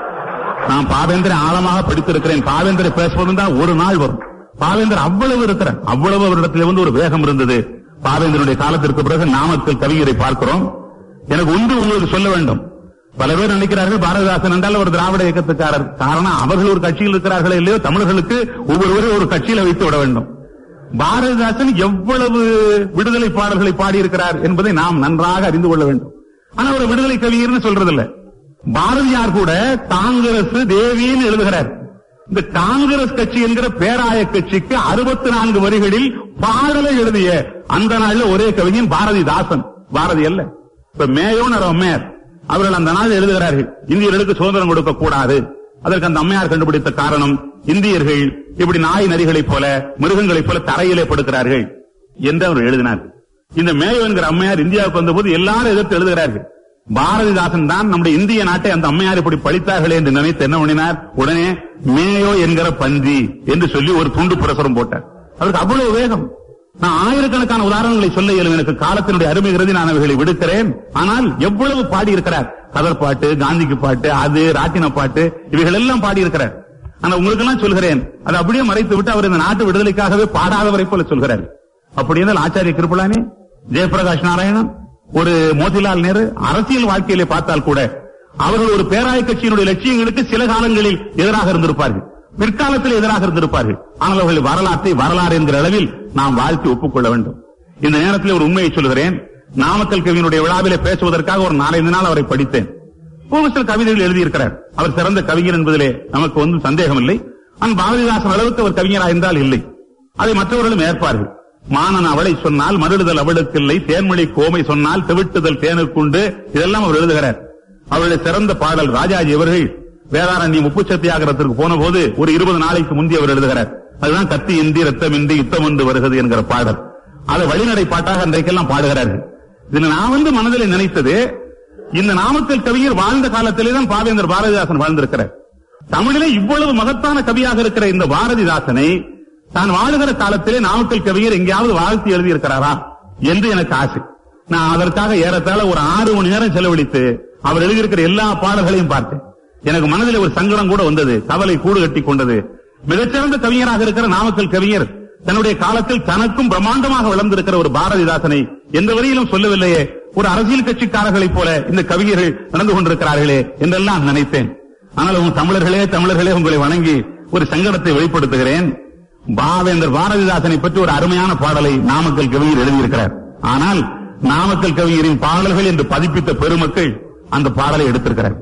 நான் பாவேந்தரை ஆழமாக படித்திருக்கிறேன் பாவேந்தரை பேசுவதுதான் ஒரு நாள் வரும் பாவேந்தர் அவ்வளவு இருக்கிறார் அவ்வளவு அவரிடத்தில் வந்து ஒரு வேகம் இருந்தது பாவேந்தருடைய காலத்திற்கு பிறகு நாமக்கல் கவிஞரை பார்க்கிறோம் எனக்கு ஒன்று உங்களுக்கு சொல்ல வேண்டும் பல பேர் நினைக்கிறார்கள் பாரதிதாசன் என்றால் ஒரு திராவிட இயக்கத்துக்காரர் காரணம் அவர்கள் ஒரு கட்சியில் இருக்கிறார்களோ இல்லையோ தமிழர்களுக்கு ஒவ்வொருவரும் ஒரு கட்சியில வைத்து விட வேண்டும் பாரதிதாசன் எவ்வளவு விடுதலை பாடல்களை பாடியிருக்கிறார் என்பதை நாம் நன்றாக அறிந்து கொள்ள வேண்டும் ஆனா ஒரு விடுதலை கவிஞர்னு சொல்றதில்லை பாரதியார் கூட காங்கிரஸ் தேவின்னு எழுதுகிறார் இந்த காங்கிரஸ் கட்சி என்கிற பேராய கட்சிக்கு அறுபத்தி நான்கு வரிகளில் பாடலை எழுதிய அந்த நாள்ல ஒரே கவிஞன் பாரதிதாசன் பாரதி அல்ல இப்ப மேயோன்னு அம்மையார் அவர்கள் அந்த நாள் எழுதுகிறார்கள் இந்தியர்களுக்கு சுதந்திரம் கொடுக்க கூடாது அதற்கு அந்த அம்மையார் கண்டுபிடித்த காரணம் இந்தியர்கள் இப்படி நாய் நரிகளைப் போல மிருகங்களைப் போல தரையிலே படுக்கிறார்கள் என்று அவர் எழுதினார் இந்த மேயோ என்கிற அம்மையார் இந்தியாவுக்கு வந்தபோது எல்லாரும் எதிர்த்து எழுதுகிறார்கள் பாரதிதாசன் தான் நம்முடைய இந்திய நாட்டை அந்த அம்மையார் இப்படி பழித்தார்களே என்று நினைத்து என்ன பண்ணினார் உடனே மேயோ என்கிற பந்தி என்று சொல்லி ஒரு துண்டு பிரசுரம் போட்டார் அவருக்கு அவ்வளவு வேகம் நான் ஆயிரக்கணக்கான உதாரணங்களை சொல்ல இயலும் எனக்கு காலத்தினுடைய அருமை கருதி நான் அவைகளை விடுக்கிறேன் ஆனால் எவ்வளவு பாடி இருக்கிறார் கதர் பாட்டு காந்திக்கு பாட்டு அது ராட்டின பாட்டு இவைகள் எல்லாம் பாடி இருக்கிறார் ஆனா உங்களுக்கு எல்லாம் சொல்கிறேன் அதை அப்படியே மறைத்து விட்டு அவர் இந்த நாட்டு விடுதலைக்காகவே பாடாதவரை போல சொல்கிறார் அப்படி இருந்தால் ஆச்சாரிய கிருப்பலானி ஜெயபிரகாஷ் நாராயணன் ஒரு மோதிலால் நேரு அரசியல் வாழ்க்கையிலே பார்த்தால் கூட அவர்கள் ஒரு பேராய கட்சியினுடைய லட்சியங்களுக்கு சில காலங்களில் எதிராக இருந்திருப்பார்கள் பிற்காலத்தில் எதிராக இருந்திருப்பார்கள் ஆனால் அவர்கள் வரலாற்றை வரலாறு என்கிற அளவில் நாம் வாழ்த்தி ஒப்புக்கொள்ள வேண்டும் இந்த நேரத்தில் ஒரு உண்மையை சொல்கிறேன் நாமக்கல் கவியினுடைய விழாவிலே பேசுவதற்காக ஒரு நாலஞ்சு நாள் அவரை படித்தேன் ஒரு சில கவிதைகள் எழுதியிருக்கிறார் அவர் சிறந்த கவிஞர் என்பதிலே நமக்கு ஒன்றும் சந்தேகம் இல்லை ஆனால் பாரதிதாசன் அளவுக்கு அவர் கவிஞராக இருந்தால் இல்லை அதை மற்றவர்களும் ஏற்பார்கள் மானன் அவளை சொன்னால் மருடுதல் அவளுக்கில்லை தேன்மொழி கோமை சொன்னால் தெவிட்டுதல் தேனுக்குண்டு இதெல்லாம் அவர் எழுதுகிறார் அவருடைய சிறந்த பாடல் ராஜாஜி அவர்கள் வேதாரண்யம் உப்பு சத்தியாகிரத்திற்கு போன போது ஒரு இருபது நாளைக்கு முந்தி அவர் எழுதுகிறார் அதுதான் கத்தி இந்தி ரத்தமின்றி யுத்தம் என்று வருகிறது என்கிற பாடல் அதை வழிநடை பாட்டாக அன்றைக்கெல்லாம் பாடுகிறார்கள் இதுல நான் வந்து மனதில் நினைத்தது இந்த நாமக்கல் கவிஞர் வாழ்ந்த காலத்திலே தான் பாவேந்தர் பாரதிதாசன் வாழ்ந்திருக்கிறார் தமிழிலே இவ்வளவு மகத்தான கவியாக இருக்கிற இந்த பாரதிதாசனை தான் வாழுகிற காலத்திலே நாமக்கல் கவிஞர் எங்கேயாவது வாழ்த்து எழுதியிருக்கிறாரா என்று எனக்கு ஆசை நான் அதற்காக ஏறத்தாழ ஒரு ஆறு மணி நேரம் செலவழித்து அவர் எழுதியிருக்கிற எல்லா பாடல்களையும் பார்த்தேன் எனக்கு மனதில் ஒரு சங்கடம் கூட வந்தது கவலை கூடு கட்டி கொண்டது மிகச்சிறந்த கவிஞராக இருக்கிற நாமக்கல் கவிஞர் தன்னுடைய காலத்தில் தனக்கும் பிரம்மாண்டமாக வளர்ந்திருக்கிற ஒரு பாரதிதாசனை எந்த வரியிலும் சொல்லவில்லையே ஒரு அரசியல் கட்சிக்காரர்களைப் போல இந்த கவிஞர்கள் நடந்து கொண்டிருக்கிறார்களே என்றெல்லாம் நினைத்தேன் ஆனால் உங்க தமிழர்களே தமிழர்களே உங்களை வணங்கி ஒரு சங்கடத்தை வெளிப்படுத்துகிறேன் பாவேந்தர் பாரதிதாசனை பற்றி ஒரு அருமையான பாடலை நாமக்கல் கவிஞர் எழுதியிருக்கிறார் ஆனால் நாமக்கல் கவிஞரின் பாடல்கள் என்று பதிப்பித்த பெருமக்கள் அந்த பாடலை எடுத்திருக்கிறார்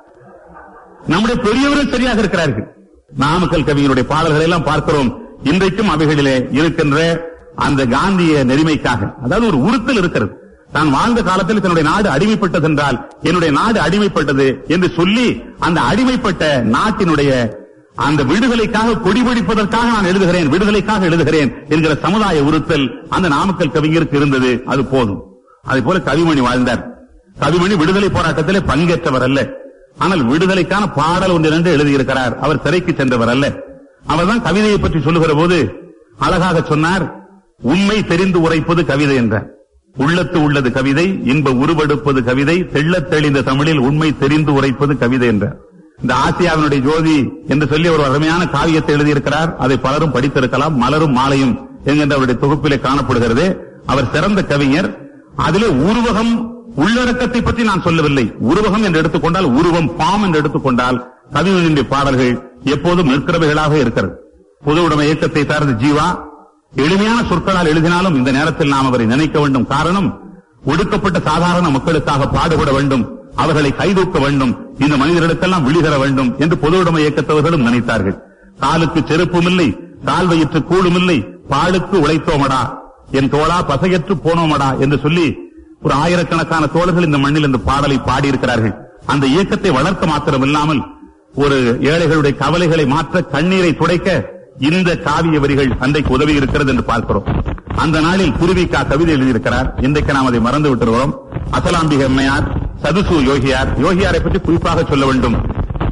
நம்முடைய பெரியவர்கள் சரியாக இருக்கிறார்கள் நாமக்கல் கவிஞருடைய பாடல்களை எல்லாம் பார்க்கிறோம் இன்றைக்கும் அவைகளிலே இருக்கின்ற அந்த காந்திய நெறிமைக்காக அதாவது ஒரு உறுத்தல் இருக்கிறது தான் வாழ்ந்த காலத்தில் தன்னுடைய நாடு அடிமைப்பட்டது என்றால் என்னுடைய நாடு அடிமைப்பட்டது என்று சொல்லி அந்த அடிமைப்பட்ட நாட்டினுடைய அந்த விடுதலைக்காக கொடிபிடிப்பதற்காக நான் எழுதுகிறேன் விடுதலைக்காக எழுதுகிறேன் என்கிற சமுதாய உறுத்தல் அந்த நாமக்கல் கவிஞருக்கு இருந்தது அது போதும் அதே போல கவிமணி வாழ்ந்தார் கவிமணி விடுதலை போராட்டத்திலே பங்கேற்றவர் அல்ல ஆனால் விடுதலைக்கான பாடல் ஒன்று இரண்டு எழுதியிருக்கிறார் அவர் சிறைக்கு சென்றவர் அல்ல அவர்தான் கவிதையை பற்றி சொல்லுகிற போது அழகாக சொன்னார் உண்மை தெரிந்து உரைப்பது கவிதை என்றார் உள்ளத்து உள்ளது கவிதை இன்ப உருவெடுப்பது கவிதை தெள்ளத் தெளிந்த தமிழில் உண்மை தெரிந்து உரைப்பது கவிதை என்றார் இந்த ஆசியாவினுடைய ஜோதி என்று சொல்லி ஒரு அருமையான காவியத்தை எழுதியிருக்கிறார் அதை பலரும் படித்திருக்கலாம் மலரும் மாலையும் என்கின்ற அவருடைய தொகுப்பிலே காணப்படுகிறது அவர் சிறந்த கவிஞர் அதிலே உருவகம் உள்ளடக்கத்தை பற்றி நான் சொல்லவில்லை உருவகம் என்று எடுத்துக்கொண்டால் உருவம் பாம் என்று எடுத்துக்கொண்டால் கவிஞனுடைய பாடல்கள் எப்போதும் நிற்கிறவைகளாக இருக்கிறது பொது உடைமை இயக்கத்தை சார்ந்த ஜீவா எளிமையான சொற்களால் எழுதினாலும் இந்த நேரத்தில் நாம் அவரை நினைக்க வேண்டும் காரணம் ஒடுக்கப்பட்ட சாதாரண மக்களுக்காக பாடுபட வேண்டும் அவர்களை கைதூக்க வேண்டும் இந்த மனிதர்களுக்கெல்லாம் விழிதர வேண்டும் என்று பொது உடைமை இயக்கத்தவர்களும் நினைத்தார்கள் காலுக்கு செருப்பும் இல்லை கால் வயிற்று கூடும் இல்லை பாலுக்கு உழைத்தோமடா என் தோளா பசையற்று போனோமடா என்று சொல்லி ஒரு ஆயிரக்கணக்கான தோழர்கள் இந்த மண்ணில் இந்த பாடலை பாடியிருக்கிறார்கள் அந்த இயக்கத்தை வளர்க்க மாத்திரம் இல்லாமல் ஒரு ஏழைகளுடைய கவலைகளை மாற்ற கண்ணீரை துடைக்க இந்த காவிய வரிகள் அன்றைக்கு உதவி இருக்கிறது என்று பார்க்கிறோம் அந்த நாளில் குருவிக்கா கவிதை எழுதியிருக்கிறார் இன்றைக்கு நாம் அதை மறந்து விட்டுருவோம் அசலாம்பிக அம்மையார் சதுசு யோகியார் யோகியாரை பற்றி குறிப்பாக சொல்ல வேண்டும்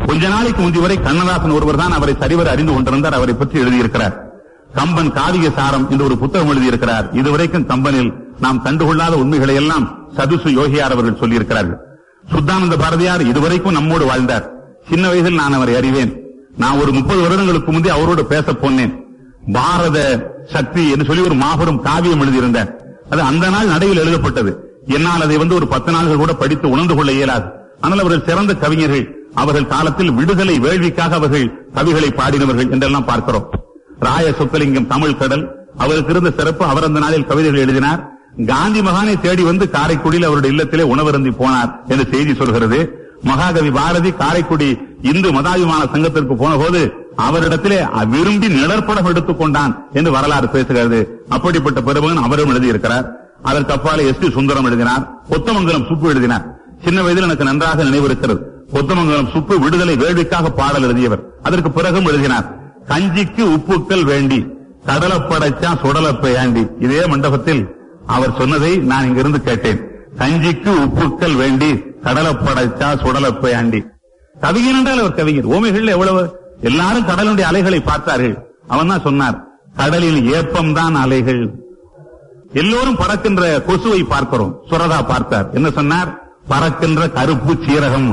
கொஞ்ச நாளைக்கு முந்தி வரை கண்ணதாசன் ஒருவர் தான் அவரை சரிவர அறிந்து கொண்டிருந்தார் அவரை பற்றி எழுதியிருக்கிறார் கம்பன் காவிய சாரம் என்று ஒரு புத்தகம் எழுதியிருக்கிறார் இதுவரைக்கும் கம்பனில் நாம் கண்டுகொள்ளாத உண்மைகளை எல்லாம் சதுசு யோகியார் அவர்கள் சொல்லியிருக்கிறார்கள் சுத்தானந்த பாரதியார் இதுவரைக்கும் நம்மோடு வாழ்ந்தார் சின்ன வயதில் நான் அவரை அறிவேன் நான் ஒரு முப்பது வருடங்களுக்கு முந்தைய அவரோடு பேச போனேன் பாரத சக்தி என்று சொல்லி ஒரு மாபெரும் காவியம் எழுதியிருந்தார் அது அந்த நாள் நடையில் எழுதப்பட்டது என்னால் அதை வந்து ஒரு பத்து நாள்கள் கூட படித்து உணர்ந்து கொள்ள இயலாது ஆனால் அவர்கள் சிறந்த கவிஞர்கள் அவர்கள் காலத்தில் விடுதலை வேள்விக்காக அவர்கள் கவிகளை பாடினவர்கள் என்றெல்லாம் பார்க்கிறோம் ராய சொக்கலிங்கம் தமிழ் கடல் அவருக்கு இருந்த சிறப்பு அவர் அந்த நாளில் கவிதைகள் எழுதினார் காந்தி மகானை தேடி வந்து காரைக்குடியில் அவருடைய இல்லத்திலே உணவருந்தி போனார் என்று செய்தி சொல்கிறது மகாகவி பாரதி காரைக்குடி இந்து மதாபிமான சங்கத்திற்கு போன போது அவரிடத்திலே விரும்பி நிழற்படம் எடுத்துக் கொண்டான் என்று வரலாறு பேசுகிறது அப்படிப்பட்ட பெருமகன் அவரும் எழுதியிருக்கிறார் அதற்கு அப்பாலே எஸ் டி சுந்தரம் எழுதினார் கொத்தமங்கலம் சுப்பு எழுதினார் சின்ன வயதில் எனக்கு நன்றாக நினைவு இருக்கிறது கொத்தமங்கலம் சுப்பு விடுதலை வேள்விக்காக பாடல் எழுதியவர் அதற்கு பிறகும் எழுதினார் கஞ்சிக்கு உப்புக்கள் வேண்டி கடலை படைச்சா சுடலப்பை ஆண்டி இதே மண்டபத்தில் அவர் சொன்னதை நான் இங்கிருந்து கேட்டேன் கஞ்சிக்கு உப்புக்கள் வேண்டி கடலை படைச்சா சுடலப்பை ஆண்டி கவிஞர் என்றால் அவர் கவிஞர் ஓமைகள் எவ்வளவு எல்லாரும் கடலுடைய அலைகளை பார்த்தார்கள் அவன் தான் சொன்னார் கடலில் ஏப்பம்தான் அலைகள் எல்லோரும் பறக்கின்ற கொசுவை பார்க்கிறோம் சுரதா பார்த்தார் என்ன சொன்னார் பறக்கின்ற கருப்பு சீரகம்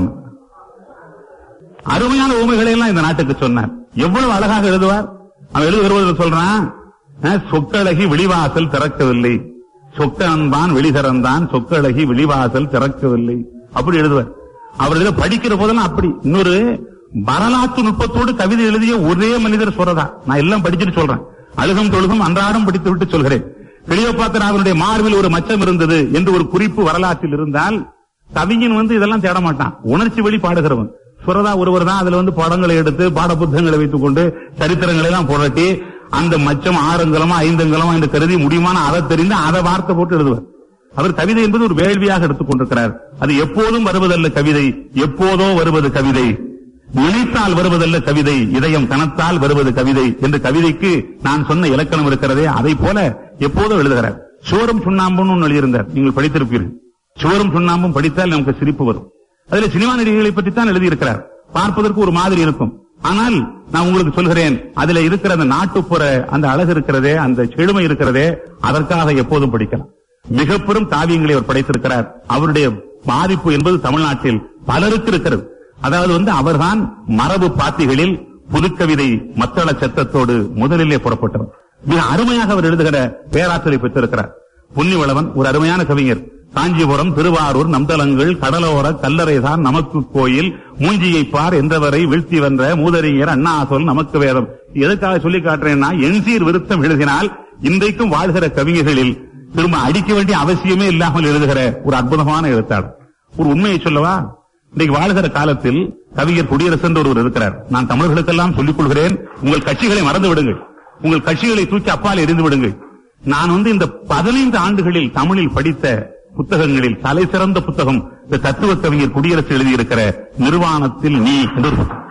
அருமையான ஊமைகளை எல்லாம் இந்த நாட்டுக்கு சொன்னார் எவ்வளவு அழகாக எழுதுவார் அவன் எழுதுகிறவர்கள் சொல்றான் அஹ், சொக்கழகி விழிவாசல் திறக்கவில்லை சொக்க அன்பான் வெளிதிறந்தான் சொக்கழகி விழிவாசல் திறக்கவில்லை அப்படி எழுதுவார் அவர் இதை படிக்கிற போதெல்லாம் அப்படி இன்னொரு வரலாற்று நுட்பத்தோடு கவிதை எழுதிய ஒரே மனிதர் சொல்றதா நான் எல்லாம் படிச்சுட்டு சொல்றேன் அழுகம் தொழுகம் அன்றாடம் படித்து விட்டு சொல்கிறேன் கிளியோபாத்திராவினுடைய மார்பில் ஒரு மச்சம் இருந்தது என்று ஒரு குறிப்பு வரலாற்றில் இருந்தால் கவிஞன் வந்து இதெல்லாம் தேட மாட்டான் உணர்ச்சி வழி பாடுகிறவன் சுரதா ஒருவர் தான் அதுல வந்து படங்களை எடுத்து பாட புத்தகங்களை வைத்துக் கொண்டு சரித்திரங்களை எல்லாம் புரட்டி அந்த மச்சம் ஆறுங்கலமா ஐந்தங்கலமா என்று கருதி முடியுமான அதை தெரிந்து அதை வார்த்தை போட்டு எழுதுவார் அவர் கவிதை என்பது ஒரு வேள்வியாக எடுத்துக் கொண்டிருக்கிறார் அது எப்போதும் வருவதல்ல கவிதை எப்போதோ வருவது கவிதை நினைத்தால் வருவதல்ல கவிதை இதயம் கனத்தால் வருவது கவிதை என்று கவிதைக்கு நான் சொன்ன இலக்கணம் இருக்கிறதே அதை போல எப்போதும் எழுதுகிறார் சோறும் சுண்ணாம்புன்னு ஒன்று எழுதியிருந்தார் நீங்கள் படித்திருப்பீர்கள் சோறும் சுண்ணாம்பும் படித்தால் நமக்கு சிரிப்பு வரும் அதில் சினிமா நடிகைகளை பற்றித்தான் எழுதியிருக்கிறார் பார்ப்பதற்கு ஒரு மாதிரி இருக்கும் ஆனால் நான் உங்களுக்கு சொல்கிறேன் அதுல இருக்கிற அந்த நாட்டுப்புற அந்த அழகு இருக்கிறதே அந்த செழுமை இருக்கிறதே அதற்காக எப்போதும் படிக்கலாம் மிக பெரும் காவியங்களை அவர் படைத்திருக்கிறார் அவருடைய பாதிப்பு என்பது தமிழ்நாட்டில் பலருக்கு இருக்கிறது அதாவது வந்து அவர்தான் மரபு பாத்திகளில் புதுக்கவிதை மத்தள சத்தத்தோடு முதலிலே புறப்பட்டவர் மிக அருமையாக அவர் எழுதுகிற பேராற்றலை பெற்றிருக்கிறார் புன்னிவளவன் ஒரு அருமையான கவிஞர் காஞ்சிபுரம் திருவாரூர் நம்தலங்கள் கடலோர கல்லறைதான் நமக்கு கோயில் மூஞ்சியை பார் என்றவரை வீழ்த்தி வென்ற மூதறிஞர் அண்ணா சொல் நமக்கு வேதம் எதுக்காக சொல்லி காட்டுறேன்னா என்சீர் விருத்தம் எழுதினால் இன்றைக்கும் வாழ்கிற கவிஞர்களில் திரும்ப அடிக்க வேண்டிய அவசியமே இல்லாமல் எழுதுகிற ஒரு அற்புதமான எழுத்தாளர் ஒரு உண்மையை சொல்லவா இன்றைக்கு வாழ்கிற காலத்தில் கவிஞர் குடியரசு என்று ஒருவர் இருக்கிறார் நான் தமிழர்களுக்கெல்லாம் சொல்லிக் கொள்கிறேன் உங்கள் கட்சிகளை மறந்து விடுங்கள் உங்கள் கட்சிகளை தூக்கி அப்பால் எரிந்து விடுங்கள் நான் வந்து இந்த பதினைந்து ஆண்டுகளில் தமிழில் படித்த புத்தகங்களில் தலை சிறந்த புத்தகம் இந்த தத்துவ கவிஞர் குடியரசு எழுதியிருக்கிற நிர்வாணத்தில் நீ என்று ஒரு புத்தகம்.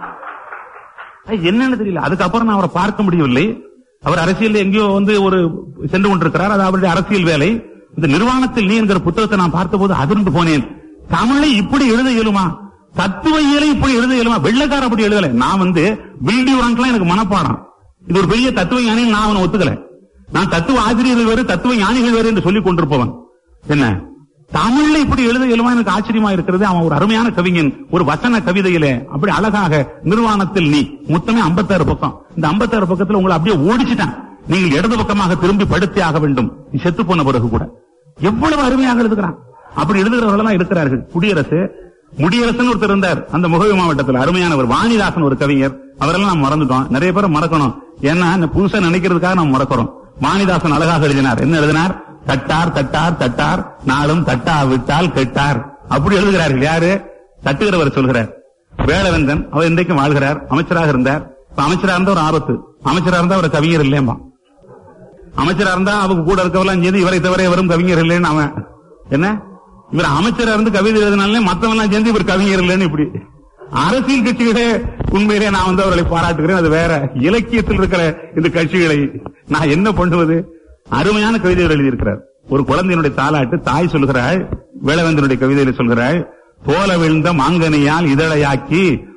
அது என்னன்னு தெரியல அதுக்கப்புறம் நான் அவரை பார்க்க முடியவில்லை அவர் அரசியல் எங்கேயோ வந்து ஒரு சென்று கொண்டிருக்கிறார் அது அவருடைய அரசியல் வேலை இந்த நிர்வாணத்தில் நீ என்கிற புத்தகத்தை நான் பார்த்தபோது அதிர்ந்து போனேன் தமிழை இப்படி எழுத இயலுமா தத்துவ இயலை இப்படி எழுத இயலுமா வெள்ளக்கார அப்படி எழுதல நான் வந்து வீடியோ ரேங்க்லாம் எனக்கு மனப்பாடம் இது ஒரு பெரிய தத்துவ ஞானி நான் அவனை ஒத்துக்கல நான் தத்துவ ஆசிரியர்கள் வேறு தத்துவ ஞானிகள் வேறு என்று சொல்லிக் கொண்டிருப்பவன் என்ன தமிழ்ல இப்படி எழுத இயலுமா எனக்கு ஆச்சரியமா இருக்கிறது அவன் ஒரு அருமையான கவிஞன் ஒரு வசன கவிதையிலே அப்படி அழகாக நிர்வாணத்தில் நீ மொத்தமே 56 பக்கம் இந்த 56 பக்கத்துல உங்களை அப்படியே ஓடிச்சிட்டான் நீங்கள் இடது பக்கமாக திரும்பி படுத்தே ஆக வேண்டும் நீ செத்து போன பிறகு கூட எவ்வளவு அருமையாக எழுதுகிறான் அப்படி எழுதுகிறவர்கள் எல்லாம் இருக்கிறார்கள் குடியரசு முடியரசன் ஒருத்தர் இருந்தார் அந்த முகவி மாவட்டத்தில் அருமையானவர் வாணிதாசன் ஒரு கவிஞர் அவரெல்லாம் நாம் மறந்துட்டோம் நிறைய பேரை மறக்கணும் ஏன்னா இந்த புதுசா நினைக்கிறதுக்காக நாம் மறக்கிறோம் வாணிதாசன் அழகாக எழுதினார் என்ன எழுதினார் தட்டார் தட்டார் தட்டார் நாளும் தட்டா விட்டால் கெட்டார் அப்படி எழுதுகிறார்கள் யாரு தட்டுகிறவர் சொல்கிறார் வேளவந்தன் அவர் இன்றைக்கும் வாழ்கிறார் அமைச்சராக இருந்தார் இப்ப அமைச்சரா இருந்தா ஒரு ஆபத்து அமைச்சரா இருந்தா ஒரு கவிஞர் இல்லையம்பா அமைச்சரா இருந்தா அவங்க கூட இருக்கவெல்லாம் சேர்ந்து இவரை தவிர இவரும் கவிஞர் இல்லைன்னு அவன் என்ன இவர் அமைச்சரா இருந்து கவிதை எழுதினாலே மத்தவங்க எல்லாம் சேர்ந்து இவர் கவிஞர் இல்லைன்னு இப்படி அரசியல் கட்சிகளே உண்மையிலே நான் வந்து அவர்களை பாராட்டுகிறேன் அது வேற இலக்கியத்தில் இருக்கிற இந்த கட்சிகளை நான் என்ன பண்ணுவது அருமையான கவிதைகள் எழுதியிருக்கிறார் ஒரு குழந்தையினுடைய தாலாட்டு தாய் சொல்கிறாள் வேளவேந்தனுடைய கவிதையில சொல்கிறாள் போல விழுந்த மாங்கனியால் இதழையாக்கி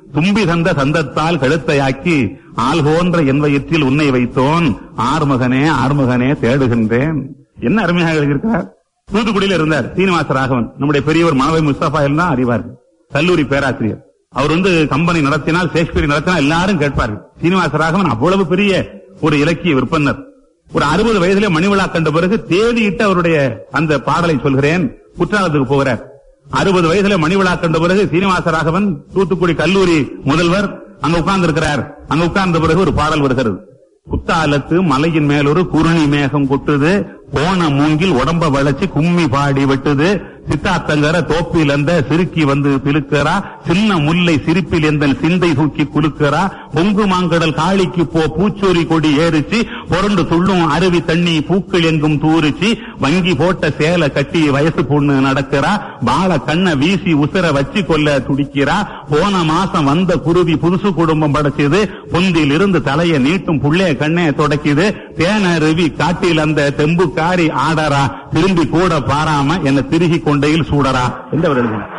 தும்பி தந்த சந்தத்தால் கழுத்தையாக்கி ஆள் போன்ற என் வயிற்றில் உன்னை வைத்தோன் ஆறுமுகனே ஆறுமுகனே தேடுகின்றேன் என்ன அருமையாக எழுதியிருக்கிறார் தூத்துக்குடியில இருந்தார் சீனிவாச ராகவன் நம்முடைய பெரியவர் மாவை முஸ்தபா எல்லாம் அறிவார் கல்லூரி பேராசிரியர் அவர் வந்து கம்பெனி நடத்தினால் ஷேக்ஸ்பியர் நடத்தினால் எல்லாரும் கேட்பார்கள் சீனிவாச ராகவன் அவ்வளவு பெரிய ஒரு இலக்கிய விற்பனர் ஒரு அறுபது வயதிலே மணிவிழா கண்ட பிறகு தேதியிட்டு அவருடைய அந்த பாடலை சொல்கிறேன் குற்றாலத்துக்கு போகிறார் அறுபது வயசுல மணிவிழா கண்ட பிறகு சீனிவாச ராகவன் தூத்துக்குடி கல்லூரி முதல்வர் அங்க உட்கார்ந்து இருக்கிறார் அங்க உட்கார்ந்த பிறகு ஒரு பாடல் வருகிறது குத்தாலத்து மலையின் மேலொரு குருணி மேகம் கொட்டுது போன மூங்கில் உடம்ப வளைச்சு கும்மி பாடி வெட்டுது சித்தாத்தங்கர தோப்பில் அந்த சிறுக்கி வந்து பிழுக்கிறா சின்ன முல்லை சிரிப்பில் எந்த சிந்தை தூக்கி குலுக்கிறா பொங்கு மாங்கடல் காளிக்கு போ பூச்சோரி கொடி ஏறிச்சு புரண்டு துள்ளும் அருவி தண்ணி பூக்கள் எங்கும் தூரிச்சு வங்கி போட்ட சேலை கட்டி வயசு பொண்ணு நடக்கிறா பால கண்ண வீசி உசுர வச்சு கொள்ள துடிக்கிறா போன மாசம் வந்த குருவி புதுசு குடும்பம் படைச்சது பொந்தில் இருந்து தலைய நீட்டும் புள்ளே கண்ணே தொடக்கிது தேனருவி காட்டில் அந்த தெம்புக்காரி ஆடரா திரும்பி கூட பாராம என்ன திருகி கொண்டையில் சூடரா என்று அவர் எழுதினார்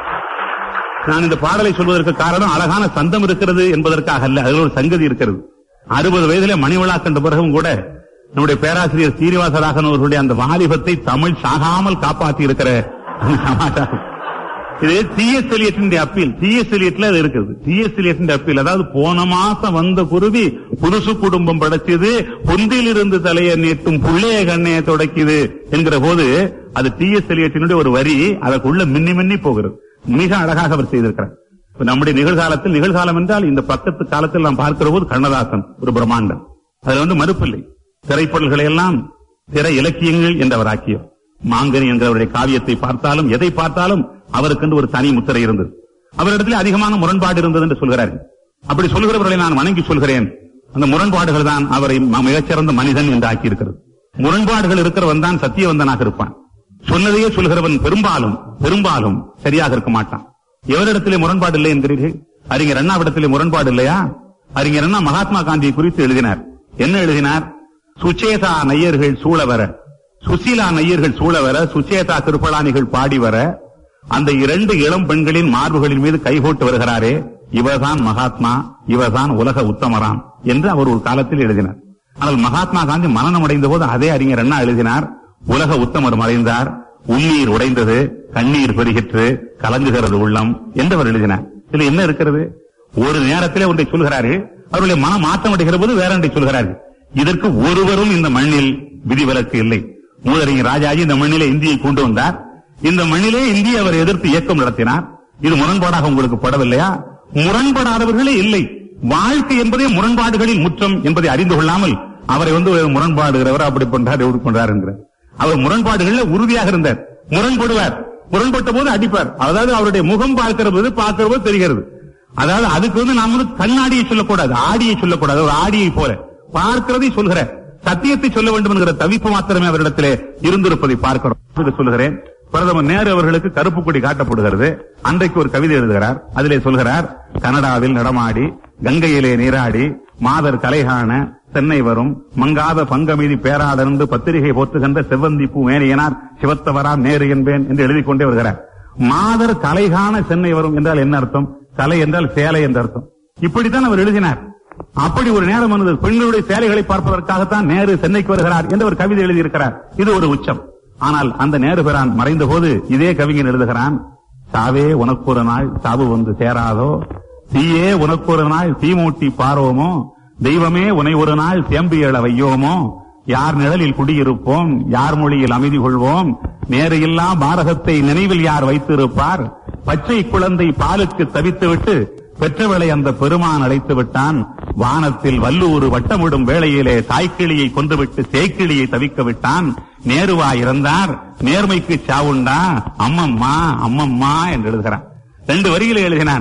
நான் இந்த பாடலை சொல்வதற்கு காரணம் அழகான சந்தம் இருக்கிறது என்பதற்காக அல்ல அதில் ஒரு சங்கதி இருக்கிறது அறுபது வயதிலே மணிவிழா கண்ட பிறகும் கூட நம்முடைய பேராசிரியர் சீனிவாசராகன் அவர்களுடைய அந்த வாலிபத்தை தமிழ் சாகாமல் காப்பாற்றி இருக்கிற அந்த சமாச்சாரம் இது டிஎஸ் எலியட்டின் அப்பீல் டிஎஸ் எலியட்ல அது இருக்குது டிஎஸ் எலியட்டின் அப்பீல் அதாவது போன மாசம் வந்த குருவி புதுசு குடும்பம் படைச்சது பொந்தில் இருந்து தலையை நீட்டும் புள்ளைய கண்ணையை தொடக்கிது என்கிற போது அது டிஎஸ் எலியட்டினுடைய ஒரு வரி அதற்குள்ள மின்னி மின்னி போகிறது மிக அழகாக அவர் செய்திருக்கிறார் இப்ப நம்முடைய நிகழ்காலத்தில் நிகழ்காலம் என்றால் இந்த பக்கத்து காலத்தில் நாம் பார்க்கிற போது கண்ணதாசன் ஒரு பிரம்மாண்டம் அதுல வந்து மறுப்பில்லை திரைப்படல்களை எல்லாம் திரை இலக்கியங்கள் என்றவர் ஆக்கியோர் மாங்கனி என்கிறவருடைய காவியத்தை பார்த்தாலும் எதை பார்த்தாலும் அவருக்கென்று ஒரு தனி முத்திரை இருந்தது அவரிடத்தில் அதிகமான முரண்பாடு இருந்தது என்று சொல்கிறார்கள் அப்படி சொல்கிறவர்களை நான் வணங்கி சொல்கிறேன் அந்த முரண்பாடுகள் தான் அவரை ம- மிகச்சிறந்த மனிதன் என்று ஆக்கியிருக்கிறது முரண்பாடுகள் இருக்கிறவன் தான் சத்தியவந்தனாக இருப்பான் சொன்னதையே சொல்கிறவன் பெரும்பாலும் பெரும்பாலும் சரியாக இருக்க மாட்டான் எவரிடத்திலே முரண்பாடு இல்லை என்கிறீர்கள் அறிஞர் அண்ணாவிடத்திலே முரண்பாடு இல்லையா அறிஞர் அண்ணா மகாத்மா காந்தியை குறித்து எழுதினார் என்ன எழுதினார் சுச்சேதா நையர்கள் சூழ வர சுசீலா நையர்கள் சூழ வர சுச்சேதா கிருப்பலானிகள் பாடி வர அந்த இரண்டு இளம் பெண்களின் மார்புகளின் மீது கைகோட்டு வருகிறாரே இவர்தான் மகாத்மா இவர்தான் உலக உத்தமராம் என்று அவர் ஒரு காலத்தில் எழுதினார் ஆனால் மகாத்மா காந்தி மரணம் அடைந்த போது அதே அறிஞர் அண்ணா எழுதினார் உலக உத்தமர் மறைந்தார் உன்னீர் உடைந்தது கண்ணீர் பெருகிற்று கலங்குகிறது உள்ளம் என்று அவர் எழுதினார் இதுல என்ன இருக்கிறது ஒரு நேரத்திலே ஒன்றை சொல்கிறார்கள் அவருடைய மனம் மாற்றம் அடைகிற போது வேற ஒன்றை சொல்கிறார்கள் இதற்கு ஒருவரும் இந்த மண்ணில் விதிவிலக்கு இல்லை மூதறிஞர் ராஜாஜி இந்த மண்ணிலே இந்தியை கொண்டு வந்தார் இந்த மண்ணிலே இந்திய அவர் எதிர்த்து இயக்கம் நடத்தினார் இது முரண்பாடாக உங்களுக்கு படவில்லையா முரண்படாதவர்களே இல்லை வாழ்க்கை என்பதே முரண்பாடுகளின் முற்றம் என்பதை அறிந்து கொள்ளாமல் அவரை வந்து ஒரு முரண்பாடுகிறவர் அப்படி பண்றார் எப்படி பண்றார் என்கிறார் அவர் முரண்பாடுகள்ல உறுதியாக இருந்தார் முரண்படுவார் முரண்பட்ட போது அடிப்பார் அதாவது அவருடைய முகம் பார்க்கிற போது பார்க்கிற போது தெரிகிறது அதாவது அதுக்கு வந்து நாம் வந்து கண்ணாடியை சொல்லக்கூடாது ஆடியை சொல்லக்கூடாது ஒரு ஆடியை போல பார்க்கிறதை சொல்கிற சத்தியத்தை சொல்ல வேண்டும் என்கிற தவிப்பு மாத்திரமே அவரிடத்திலே இருந்திருப்பதை பார்க்கிறோம் இதுக்கு சொல்லுகிறேன் பிரதமர் நேரு அவர்களுக்கு கருப்பு கொடி காட்டப்படுகிறது அன்றைக்கு ஒரு கவிதை எழுதுகிறார் அதிலே சொல்கிறார் கனடாவில் நடமாடி கங்கையிலே நீராடி மாதர் கலைகாண சென்னை வரும் மங்காத பங்கமீதி பேராடர்ந்து பத்திரிகை போற்றுகின்ற செவ்வந்தி பூ மேனியனார் சிவத்தவராம் நேரு என்பேன் என்று எழுதிக் கொண்டே வருகிறார் மாதர் கலைகாண சென்னை வரும் என்றால் என்ன அர்த்தம் கலை என்றால் சேலை என்ற அர்த்தம் இப்படித்தான் அவர் எழுதினார் அப்படி ஒரு நேரம் வந்தது பெண்களுடைய சேலைகளை பார்ப்பதற்காகத்தான் நேரு சென்னைக்கு வருகிறார் என்று ஒரு கவிதை எழுதியிருக்கிறார் இது ஒரு உச்சம் ஆனால் அந்த நேரு பெறான் மறைந்த போது இதே கவிஞன் எழுதுகிறான் சாவே உனக்கு ஒரு நாள் சாவு வந்து சேராதோ தீயே உனக்கு ஒரு நாள் தீமூட்டி பாரோமோ தெய்வமே உனை ஒரு நாள் தேம்பி எழ வையோமோ யார் நிழலில் குடியிருப்போம் யார் மொழியில் அமைதி கொள்வோம் நேரு இல்லா பாரதத்தை நினைவில் யார் வைத்திருப்பார் பச்சை குழந்தை பாலுக்கு தவித்துவிட்டு பெற்றவளை அந்த பெருமான் அழைத்து விட்டான் வானத்தில் வல்லூர் வட்டமிடும் வேளையிலே தாய்க்கிளியை கொன்றுவிட்டு சேக்கிளியை தவிக்க விட்டான் நேருவா இறந்தார் நேர்மைக்கு சாவுண்டா அம்மம்மா அம்மம்மா என்று எழுதுகிறான் ரெண்டு வரிகளை எழுதினான்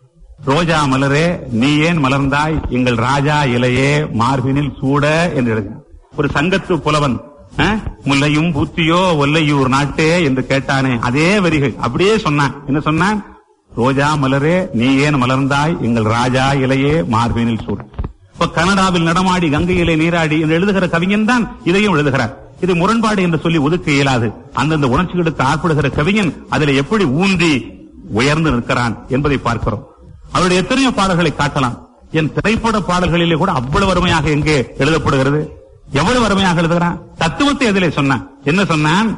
ரோஜா மலரே நீ ஏன் மலர்ந்தாய் எங்கள் ராஜா இலையே மார்பினில் சூட என்று எழுதினான் ஒரு சங்கத்து புலவன் அஹ், முல்லையும் பூத்தியோ ஒல்லையூர் நாட்டே என்று கேட்டானே அதே வரிகள் அப்படியே சொன்னான் என்ன சொன்னான் ரோஜா மலரே நீ ஏன் மலர்ந்தாய் எங்கள் ராஜா இலையே மார்பினில் சூட இப்ப கனடாவில் நடமாடி கங்கையிலே நீராடி என்று எழுதுகிற கவிஞன் தான் இதையும் எழுதுகிறார் இது முரண்பாடு என்று சொல்லி ஒதுக்க இயலாது அந்தந்த உணர்ச்சிகளுக்கு ஆட்படுகிற கவிஞன் அதில் எப்படி ஊன்றி உயர்ந்து நிற்கிறான் என்பதை பார்க்கிறோம் அவருடைய எத்தனையோ பாடல்களை காட்டலாம் என் திரைப்பட பாடல்களிலே கூட அவ்வளவு அருமையாக எங்கே எழுதப்படுகிறது எவ்வளவு அருமையாக எழுதுகிறான் தத்துவத்தை அதிலே சொன்னான் என்ன சொன்னான்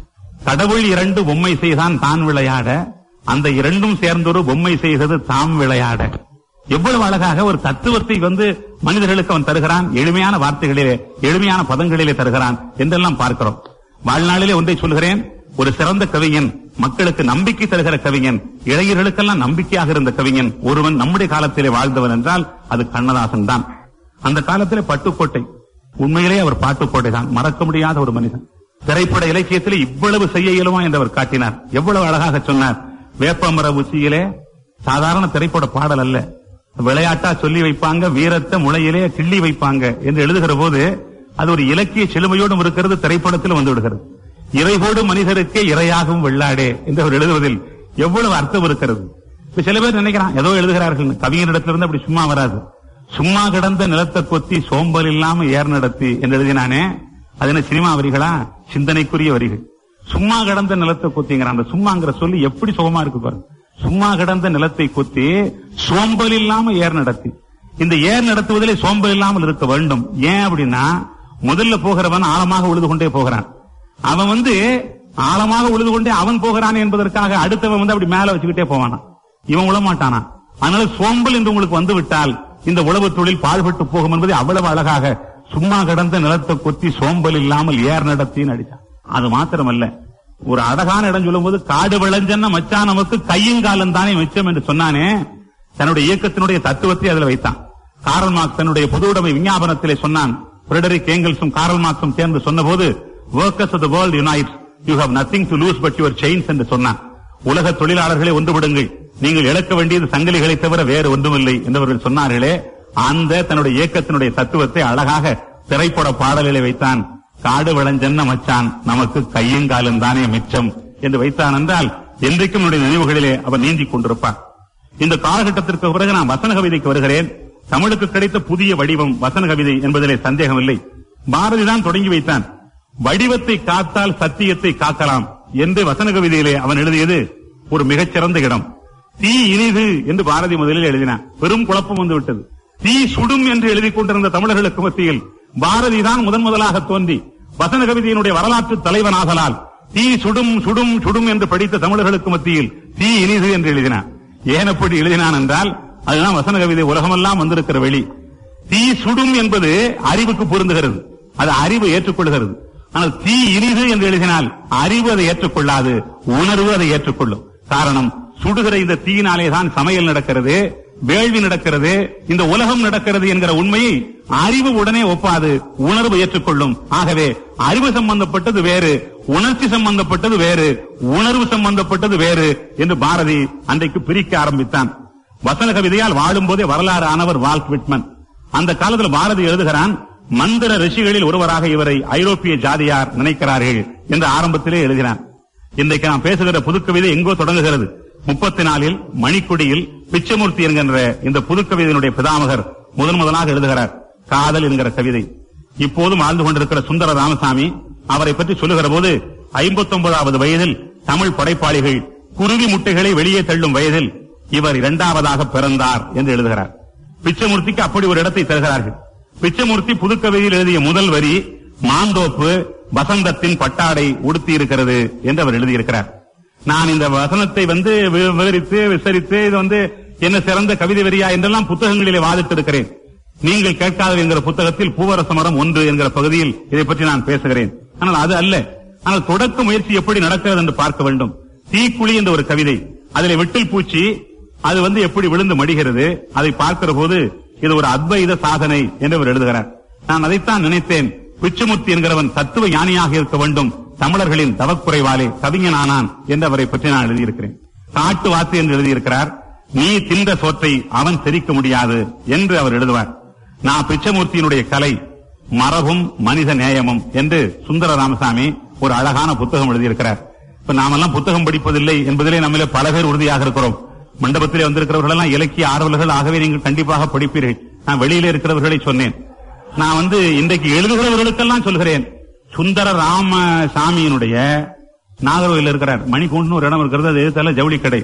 கடவுள் இரண்டு பொம்மை செய்தான் தான் விளையாட அந்த இரண்டும் சேர்ந்தொரு பொம்மை செய்தது தாம் விளையாட எவ்வளவு அழகாக ஒரு தத்துவத்தை வந்து மனிதர்களுக்கு அவன் தருகிறான் எளிமையான வார்த்தைகளிலே எளிமையான பதங்களிலே தருகிறான் என்றெல்லாம் பார்க்கிறோம் வாழ்நாளிலே ஒன்றை சொல்கிறேன் ஒரு சிறந்த கவிஞன் மக்களுக்கு நம்பிக்கை தருகிற கவிஞன் இளைஞர்களுக்கெல்லாம் நம்பிக்கையாக இருந்த கவிஞன் ஒருவன் நம்முடைய காலத்திலே வாழ்ந்தவன் என்றால் அது கண்ணதாசன் தான் அந்த காலத்திலே பட்டுக்கோட்டை உண்மையிலே அவர் பாட்டுக்கோட்டை தான் மறக்க முடியாத ஒரு மனிதன் திரைப்பட இலக்கியத்திலே இவ்வளவு செய்ய இயலுமா என்று அவர் காட்டினார் எவ்வளவு அழகாக சொன்னார் வேப்பமர உச்சியிலே சாதாரண திரைப்பட பாடல் அல்ல விளையாட்டா சொல்லி வைப்பாங்க வீரத்தை முளையிலே கிள்ளி வைப்பாங்க என்று எழுதுகிற போது அது ஒரு இலக்கிய செழுமையோடும் இருக்கிறது திரைப்படத்தில் வந்து விடுகிறது இறைவோடு மனிதருக்கே இரையாகவும் வெள்ளாடே என்று அவர் எழுதுவதில் எவ்வளவு அர்த்தம் இருக்கிறது இப்ப சில பேர் நினைக்கிறான் ஏதோ எழுதுகிறார்கள் கவிஞரிடத்திலிருந்து அப்படி சும்மா வராது சும்மா கிடந்த நிலத்தை கொத்தி சோம்பல் இல்லாம ஏர் நடத்தி என்று எழுதினானே அது என்ன சினிமா வரிகளா சிந்தனைக்குரிய வரிகள் சும்மா கிடந்த நிலத்தை கொத்திங்கிறான் அந்த சும்மாங்கிற சொல்லி எப்படி சுகமா இருக்கு பாருங்க சும்மா கிடந்த நிலத்தை கொத்தி சோம்பல் இல்லாம ஏர் நடத்தி இந்த ஏர் நடத்துவதிலே சோம்பல் இல்லாமல் இருக்க வேண்டும் ஏன் அப்படின்னா முதல்ல போகிறவன் ஆழமாக உழுது கொண்டே போகிறான் அவன் வந்து ஆழமாக உழுது கொண்டே அவன் போகிறான் என்பதற்காக அடுத்தவன் வந்து அப்படி மேல வச்சுக்கிட்டே போவானா இவன் உழ மாட்டானா அதனால சோம்பல் என்று உங்களுக்கு வந்து விட்டால் இந்த உழவு தொழில் பாழ்பட்டு போகும் என்பதை அவ்வளவு அழகாக சும்மா கடந்த நிலத்தை கொத்தி சோம்பல் இல்லாமல் ஏர் நடத்தின்னு அடிச்சான் அது மாத்திரமல்ல ஒரு அழகான இடம் சொல்லும்போது காடு விளைஞ்சன்னா மச்சான் நமக்கு கையும் காலம் தானே மிச்சம் என்று சொன்னானே தன்னுடைய இயக்கத்தினுடைய தத்துவத்தை அதில் வைத்தான் காரல் மார்க்ஸ் தன்னுடைய பொதுவுடைமை விஞ்ஞாபனத்திலே சொன்னான் பிரெடரிக் ஏங்கல்ஸும் காரல் மார்க்ஸும் சேர்ந்து சொன்னபோது workers of the world unites you have nothing to lose but your chains என்று சொன்னான் உலக தொழிலாளர்களை ஒன்றுபடுங்கள் நீங்கள் இழக்க வேண்டியது சங்கிலிகளை தவிர வேறு ஒன்றுமில்லை என்றவர்கள் சொன்னார்களே அந்த தன்னுடைய இயக்கத்தினுடைய தத்துவத்தை அழகாக திரைப்பட பாடலிலே வைத்தான் காடு விளைஞ்சன்ன மச்சான் நமக்கு கையங்காலும் தானே மிச்சம் என்று வைத்தான் என்றால் என்றைக்கும் என்னுடைய நினைவுகளிலே அவன் நீந்திக் கொண்டிருப்பான் இந்த காலகட்டத்திற்கு பிறகு நான் வசன கவிதைக்கு வருகிறேன் தமிழுக்கு கிடைத்த புதிய வடிவம் வசன கவிதை என்பதிலே சந்தேகமில்லை பாரதிதான் தொடங்கி வைத்தான் வடிவத்தை காத்தால் சத்தியத்தை காக்கலாம் என்று வசன கவிதையிலே அவன் எழுதியது ஒரு மிகச்சிறந்த இடம் தீ இனிது என்று பாரதி முதலில் எழுதினான் பெரும் குழப்பம் வந்து விட்டது தீ சுடும் என்று எழுதிக் கொண்டிருந்த தமிழர்களுக்கு மத்தியில் பாரதி தான் முதன் முதலாக தோன்றி வசன கவிதையினுடைய வரலாற்று தலைவனாகலால் தீ சுடும் சுடும் சுடும் என்று படித்த தமிழர்களுக்கு மத்தியில் தீ இனிது என்று எழுதினான் ஏன் அப்படி எழுதினான் என்றால் அதுதான் வசன கவிதை உலகமெல்லாம் வந்திருக்கிற வெளி தீ சுடும் என்பது அறிவுக்கு பொருந்துகிறது அது அறிவு ஏற்றுக்கொள்கிறது ஆனால் தீ இனிது என்று எழுதினால் அறிவு அதை ஏற்றுக்கொள்ளாது உணர்வு அதை ஏற்றுக்கொள்ளும் காரணம் சுடுகிற இந்த தீயினாலே தான் சமையல் நடக்கிறது வேள்வி நடக்கிறது இந்த உலகம் நடக்கிறது என்கிற உண்மையை அறிவு உடனே ஒப்பாது உணர்வு ஏற்றுக்கொள்ளும் ஆகவே அறிவு சம்பந்தப்பட்டது வேறு உணர்ச்சி சம்பந்தப்பட்டது வேறு உணர்வு சம்பந்தப்பட்டது வேறு என்று பாரதி அன்றைக்கு பிரிக்க ஆரம்பித்தான் வசன கவிதையால் வாழும் போதே வரலாறு ஆனவர் வால்ட் விட்மன் அந்த காலத்தில் பாரதி எழுதுகிறான் மந்திர ரிஷிகளில் ஒருவராக இவரை ஐரோப்பிய ஜாதியார் நினைக்கிறார்கள் என்று ஆரம்பத்திலே எழுதினான் இன்றைக்கு நாம் பேசுகிற புதுக்கவிதை எங்கோ தொடங்குகிறது முப்பத்தி நாலில் மணிக்குடியில் பிச்சமூர்த்தி என்கின்ற இந்த புதுக்கவிதையினுடைய பிதாமகர் முதன் முதலாக எழுதுகிறார் காதல் என்கிற கவிதை இப்போதும் வாழ்ந்து கொண்டிருக்கிற சுந்தர ராமசாமி அவரை பற்றி சொல்லுகிற போது ஐம்பத்தி ஒன்பதாவது வயதில் தமிழ் படைப்பாளிகள் குருவி முட்டைகளை வெளியே தள்ளும் வயதில் இவர் இரண்டாவதாக பிறந்தார் என்று எழுதுகிறார் பிச்சமூர்த்திக்கு அப்படி ஒரு இடத்தை தருகிறார்கள் பிச்சமூர்த்தி புதுக்கவிதையில் எழுதிய முதல் வரி மாந்தோப்பு வசந்தத்தின் பட்டாடை உடுத்தி இருக்கிறது என்று அவர் எழுதியிருக்கிறார் நான் இந்த வசனத்தை வந்து வி- விவரித்து விசாரித்து இது வந்து என்ன சிறந்த கவிதை வரியா என்றெல்லாம் புத்தகங்களிலே வாதிட்டு இருக்கிறேன் நீங்கள் கேட்காத என்கிற புத்தகத்தில் பூவரச மரம் ஒன்று என்கிற பகுதியில் இதை பற்றி நான் பேசுகிறேன் ஆனால் அது அல்ல ஆனால் தொடக்க முயற்சி எப்படி நடக்கிறது என்று பார்க்க வேண்டும் தீக்குழி என்ற ஒரு கவிதை அதிலே விட்டில் பூச்சி அது வந்து எப்படி விழுந்து மடிகிறது அதை பார்க்கிற போது இது ஒரு அத்வைத சாதனை என்று அவர் எழுதுகிறார் நான் அதைத்தான் நினைத்தேன் பிச்சமுத்தி என்கிறவன் தத்துவ ஞானியாக இருக்க வேண்டும் தமிழர்களின் தவக்குறைவாலே கவிஞனானான் என்று அவரை பற்றி நான் எழுதியிருக்கிறேன் காட்டு வாத்து என்று எழுதியிருக்கிறார் நீ தின்ற சோற்றை அவன் செரிக்க முடியாது என்று அவர் எழுதுவார் நான் பிச்சமூர்த்தியினுடைய கலை மரபும் மனித நேயமும் என்று சுந்தர ராமசாமி ஒரு அழகான புத்தகம் எழுதியிருக்கிறார் இப்ப நாமெல்லாம் புத்தகம் படிப்பதில்லை என்பதிலே நம்மளே பல பேர் உறுதியாக இருக்கிறோம் மண்டபத்திலே வந்திருக்கிறவர்கள் எல்லாம் இலக்கிய ஆர்வலர்கள் ஆகவே நீங்கள் கண்டிப்பாக படிப்பீர்கள் நான் வெளியிலே இருக்கிறவர்களை சொன்னேன் நான் வந்து இன்றைக்கு எழுதுகிறவர்களுக்கெல்லாம் சொல்கிறேன் சுந்தர ராமசாமியினுடைய நாகர்கோயில் இருக்கிறார் மணிக்கூண்டுன்னு ஒரு இடம் இருக்கிறது அது எதிர்த்தால ஜவுளி கடை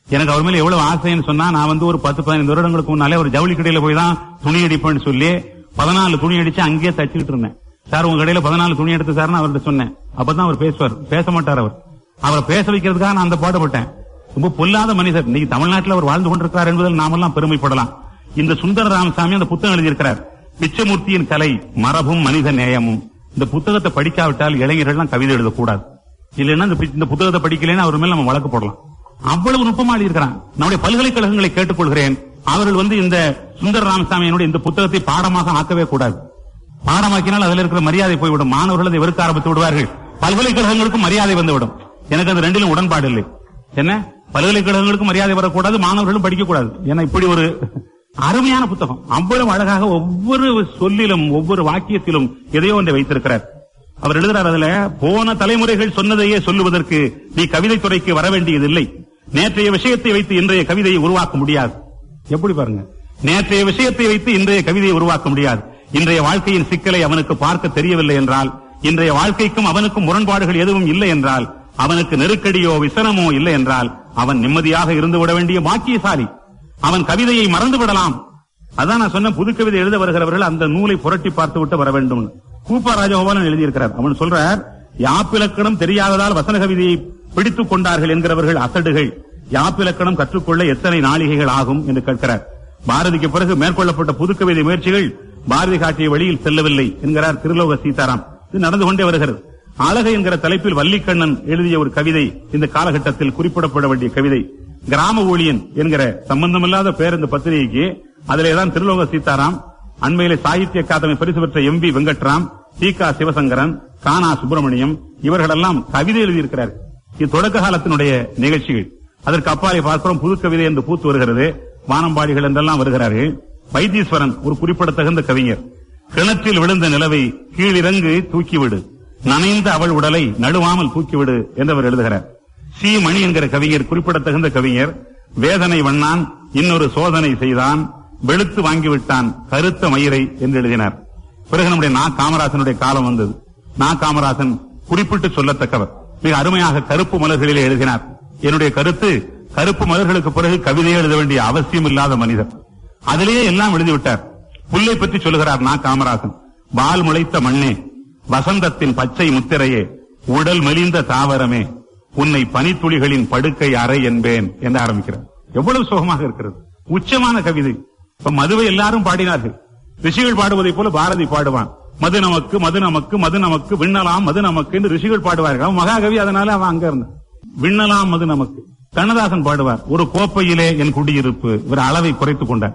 எனக்கு அவர் மேல எவ்வளவு ஆசைன்னு சொன்னா நான் வந்து ஒரு பத்து பதினைந்து வருடங்களுக்கு முன்னாலே ஒரு ஜவுளி கடையில போய் தான் துணி அடிப்பேன்னு சொல்லி பதினாலு துணி அடிச்சு அங்கேயே தச்சுக்கிட்டு இருந்தேன் சார் உங்க கடையில பதினாலு துணி எடுத்து சார்னு அவர்கிட்ட சொன்னேன் அப்பதான் அவர் பேசுவார் பேச மாட்டார் அவர் அவரை பேச வைக்கிறதுக்காக நான் அந்த பாடுபட்டேன் ரொம்ப பொல்லாத மனிதர் இன்னைக்கு தமிழ்நாட்டில் அவர் வாழ்ந்து கொண்டிருக்கிறார் என்பதில் நாமெல்லாம் பெருமைப்படலாம் இந்த சுந்தர ராமசாமி அந்த புத்தகம் எழுதியிருக்கிறார் பிச்சமூர்த்தியின் கலை மரபும் மனித நேயமும் இந்த புத்தகத்தை படிக்காவிட்டால் இளைஞர்கள்லாம் கவிதை எழுதக்கூடாது இல்லைன்னா இந்த பி- இந்த புத்தகத்தை படிக்கலைன்னா அவர் மேல நம்ம வழக்கு போடலாம் அவ்வளவு நுட்பமா எழுதியிருக்கிறான் நம்முடைய பல்கலைக்கழகங்களை கேட்டுக்கொள்கிறேன் அவர்கள் வந்து இந்த சுந்தர ராமசாமியினுடைய இந்த புத்தகத்தை பாடமாக ஆக்கவே கூடாது பாடமாக்கினால் அதில் இருக்கிற மரியாதை போய்விடும் மாணவர்கள் அதை வெறுக்க ஆரம்பித்து விடுவார்கள் பல்கலைக்கழகங்களுக்கும் மரியாதை வந்துவிடும் எனக்கு அந்த ரெண்டிலும் உடன்பாடு இல்லை என்ன பல்கலைக்கழகங்களுக்கும் மரியாதை வரக்கூடாது மாணவர்களும் படிக்கக்கூடாது ஏன்னா இப்படி ஒரு அருமையான புத்தகம் அவ்வளவு அழகாக ஒவ்வொரு சொல்லிலும் ஒவ்வொரு வாக்கியத்திலும் எதையோ ஒன்றை வைத்திருக்கிறார் அவர் எழுதுறார் அதுல போன தலைமுறைகள் சொன்னதையே சொல்லுவதற்கு நீ கவிதை துறைக்கு வர வேண்டியதில்லை நேற்றைய விஷயத்தை வைத்து இன்றைய கவிதையை உருவாக்க முடியாது எப்படி பாருங்க நேற்றைய விஷயத்தை வைத்து இன்றைய கவிதையை உருவாக்க முடியாது இன்றைய வாழ்க்கையின் சிக்கலை அவனுக்கு பார்க்க தெரியவில்லை என்றால் இன்றைய வாழ்க்கைக்கும் அவனுக்கும் முரண்பாடுகள் எதுவும் இல்லை என்றால் அவனுக்கு நெருக்கடியோ விசனமோ இல்லை என்றால் அவன் நிம்மதியாக இருந்து விட வேண்டிய பாக்கியசாலி அவன் கவிதையை மறந்து விடலாம் அதான் நான் சொன்ன புது கவிதை எழுத வருகிறவர்கள் அந்த நூலை புரட்டி பார்த்து விட்டு வர வேண்டும் கூப்பா ராஜகோபாலன் எழுதியிருக்கிறார் அவன் சொல்றார் யாப்பிலக்கணம் தெரியாததால் வசன கவிதையை பிடித்துக் கொண்டார்கள் என்கிறவர்கள் அசடுகள் யாப்பிலக்கணம் கற்றுக்கொள்ள எத்தனை நாளிகைகள் ஆகும் என்று கேட்கிறார் பாரதிக்கு பிறகு மேற்கொள்ளப்பட்ட புது கவிதை முயற்சிகள் பாரதி காட்டிய வழியில் செல்லவில்லை என்கிறார் திருலோக சீதாராம் இது நடந்து கொண்டே வருகிறது அழகு என்கிற தலைப்பில் வள்ளிக்கண்ணன் எழுதிய ஒரு கவிதை இந்த காலகட்டத்தில் குறிப்பிடப்பட வேண்டிய கவிதை கிராம ஊழியன் என்கிற சம்பந்தமில்லாத பேர் இந்த பத்திரிகைக்கு அதிலேதான் திருலோக சீதாராம் அண்மையிலே சாகித்ய அகாதமி பரிசு பெற்ற எம் வி வெங்கட்ராம் டி கா சிவசங்கரன் கானா சுப்பிரமணியம் இவர்களெல்லாம் கவிதை எழுதியிருக்கிறார்கள் இது தொடக்க காலத்தினுடைய நிகழ்ச்சிகள் அதற்கு அப்பாலே பார்க்கிறோம் புது கவிதை என்று பூத்து வருகிறது வானம்பாடிகள் என்றெல்லாம் வருகிறார்கள் வைத்தீஸ்வரன் ஒரு குறிப்பிடத்தகுந்த கவிஞர் கிணற்றில் விழுந்த நிலவை கீழிறங்கு தூக்கிவிடு நனைந்த அவள் உடலை நழுவாமல் தூக்கிவிடு என்றவர் எழுதுகிறார் சி மணி என்கிற கவிஞர் குறிப்பிடத்தகுந்த கவிஞர் வேதனை வண்ணான் இன்னொரு சோதனை செய்தான் வெளுத்து வாங்கிவிட்டான் கருத்த மயிரை என்று எழுதினார் பிறகு நம்முடைய நா காமராசனுடைய காலம் வந்தது நா காமராசன் குறிப்பிட்டு சொல்லத்தக்கவர் மிக அருமையாக கருப்பு மலர்களிலே எழுதினார் என்னுடைய கருத்து கருப்பு மலர்களுக்கு பிறகு கவிதையை எழுத வேண்டிய அவசியம் இல்லாத மனிதர் அதிலேயே எல்லாம் எழுதிவிட்டார் புல்லை பற்றி சொல்லுகிறார் நா காமராசன் பால் முளைத்த மண்ணே வசந்தத்தின் பச்சை முத்திரையே உடல் மெலிந்த தாவரமே உன்னை பனித்துளிகளின் படுக்கை அறை என்பேன் என்று ஆரம்பிக்கிறார் எவ்வளவு சுகமாக இருக்கிறது உச்சமான கவிதை இப்ப மதுவை எல்லாரும் பாடினார்கள் ரிஷிகள் பாடுவதைப் போல பாரதி பாடுவான் மது நமக்கு மது நமக்கு மது நமக்கு விண்ணலாம் மது நமக்கு என்று ரிஷிகள் பாடுவார்கள் அவன் மகாகவி அதனால அவன் அங்க இருந்தான் விண்ணலாம் மது நமக்கு கண்ணதாசன் பாடுவார் ஒரு கோப்பையிலே என் குடியிருப்பு இவர் அளவை குறைத்துக் கொண்டார்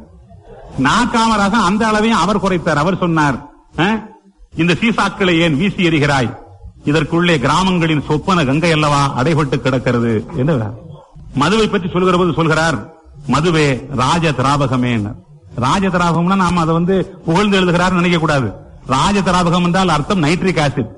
நா காமராசன் அந்த அளவையும் அவர் குறைத்தார் அவர் சொன்னார் "அஹ், இந்த சீசாக்களை ஏன் வீசி எறிகிறாய் இதற்குள்ளே கிராமங்களின் சொப்பன கங்கை அல்லவா அடைபட்டு கிடக்கிறது என்று மதுவை பற்றி சொல்கிற போது சொல்கிறார் மதுவே ராஜ திராபகமே ராஜ திராபகம்னா நாம அதை வந்து புகழ்ந்து எழுதுகிறார் நினைக்க கூடாது ராஜ திராபகம் என்றால் அர்த்தம் நைட்ரிக் ஆசிட்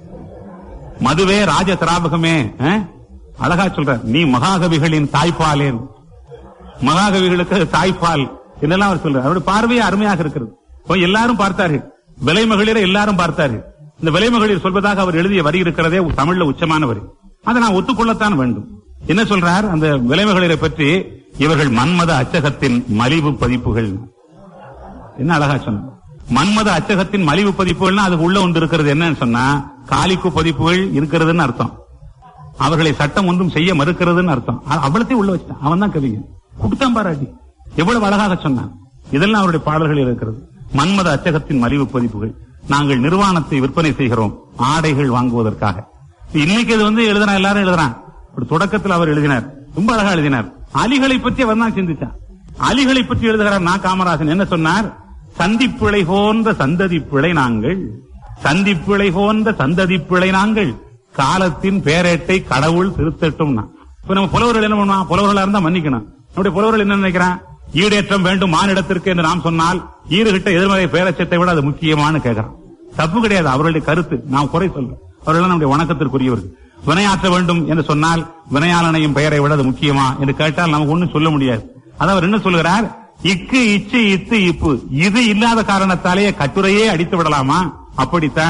மதுவே ராஜ திராபகமே அஹ்? அழகா சொல்ற நீ மகாகவிகளின் தாய்ப்பாலேன் மகாகவிகளுக்கு தாய்ப்பால் என்னெல்லாம் அவர் சொல்றார் அவருடைய பார்வையே அருமையாக இருக்கிறது இப்போ எல்லாரும் பார்த்தார்கள் விலை மகளிரை எல்லாரும் பார்த்தார்கள் இந்த விலை மகளிர் சொல்வதாக அவர் எழுதிய வரி இருக்கிறதே தமிழ்ல உச்சமான வரி அதை நான் ஒத்துக்கொள்ளத்தான் வேண்டும் என்ன சொல்றார் அந்த விலை மகளிரை பற்றி இவர்கள் மன்மத அச்சகத்தின் மலிவு பதிப்புகள் என்ன அழகா சொன்ன மன்மத அச்சகத்தின் மலிவு பதிப்புகள்னா அதுக்கு உள்ள ஒன்று இருக்கிறது என்னன்னு சொன்னா காலிக்கு பதிப்புகள் இருக்கிறதுன்னு அர்த்தம் அவர்களை சட்டம் ஒன்றும் செய்ய மறுக்கிறதுன்னு அர்த்தம் அ- அவ்வளத்தையும் உள்ள வச்சுட்டான் அவன் தான் கவிஞன் குடுத்தான் பாராட்டி எவ்வளவு அழகாக சொன்னான் இதெல்லாம் அவருடைய பாடல்கள் இருக்கிறது மன்மத அச்சகத்தின் மலிவு பதிப்புகள் நாங்கள் நிர்வாணத்தை விற்பனை செய்கிறோம் ஆடைகள் வாங்குவதற்காக இன்னைக்கு இது வந்து எழுதுறான் எல்லாரும் எழுதுறான் ஒரு தொடக்கத்தில் அவர் எழுதினார் ரொம்ப அழகா எழுதினார் அலிகளை பற்றி அவர் தான் சிந்திச்சான் அலிகளை பற்றி எழுதுகிறார் நான் காமராசன் என்ன சொன்னார் சந்திப்பிழை போன்ற சந்ததி பிழை நாங்கள் சந்திப்பிழை போன்ற சந்ததி பிழை நாங்கள் காலத்தின் பேரேட்டை கடவுள் திருத்தட்டும்னா இப்ப நம்ம புலவர்கள் என்ன பண்ணுவான் புலவர்களா இருந்தா மன்னிக்கணும் நம்முடைய புலவர்கள் என்ன நினைக்கிறான் ஈடேற்றம் வேண்டும் மானிடத்திற்கு என்று நாம் சொன்னால் ஈடுகிட்ட எதிர்மறை பேரச்சத்தை விட அது முக்கியமானு கேட்கிறான் தப்பு கிடையாது அவர்களுடைய கருத்து நாம் குறை சொல்றோம் அவர்கள் நம்முடைய வணக்கத்திற்குரியவர்கள் வினையாற்ற வேண்டும் என்று சொன்னால் வினையாளனையும் பெயரை விட அது முக்கியமா என்று கேட்டால் நமக்கு ஒண்ணும் சொல்ல முடியாது அது அவர் என்ன சொல்கிறார் இக்கு இச்சு இத்து இப்பு இது இல்லாத காரணத்தாலேயே கட்டுரையே அடித்து விடலாமா அப்படித்தான்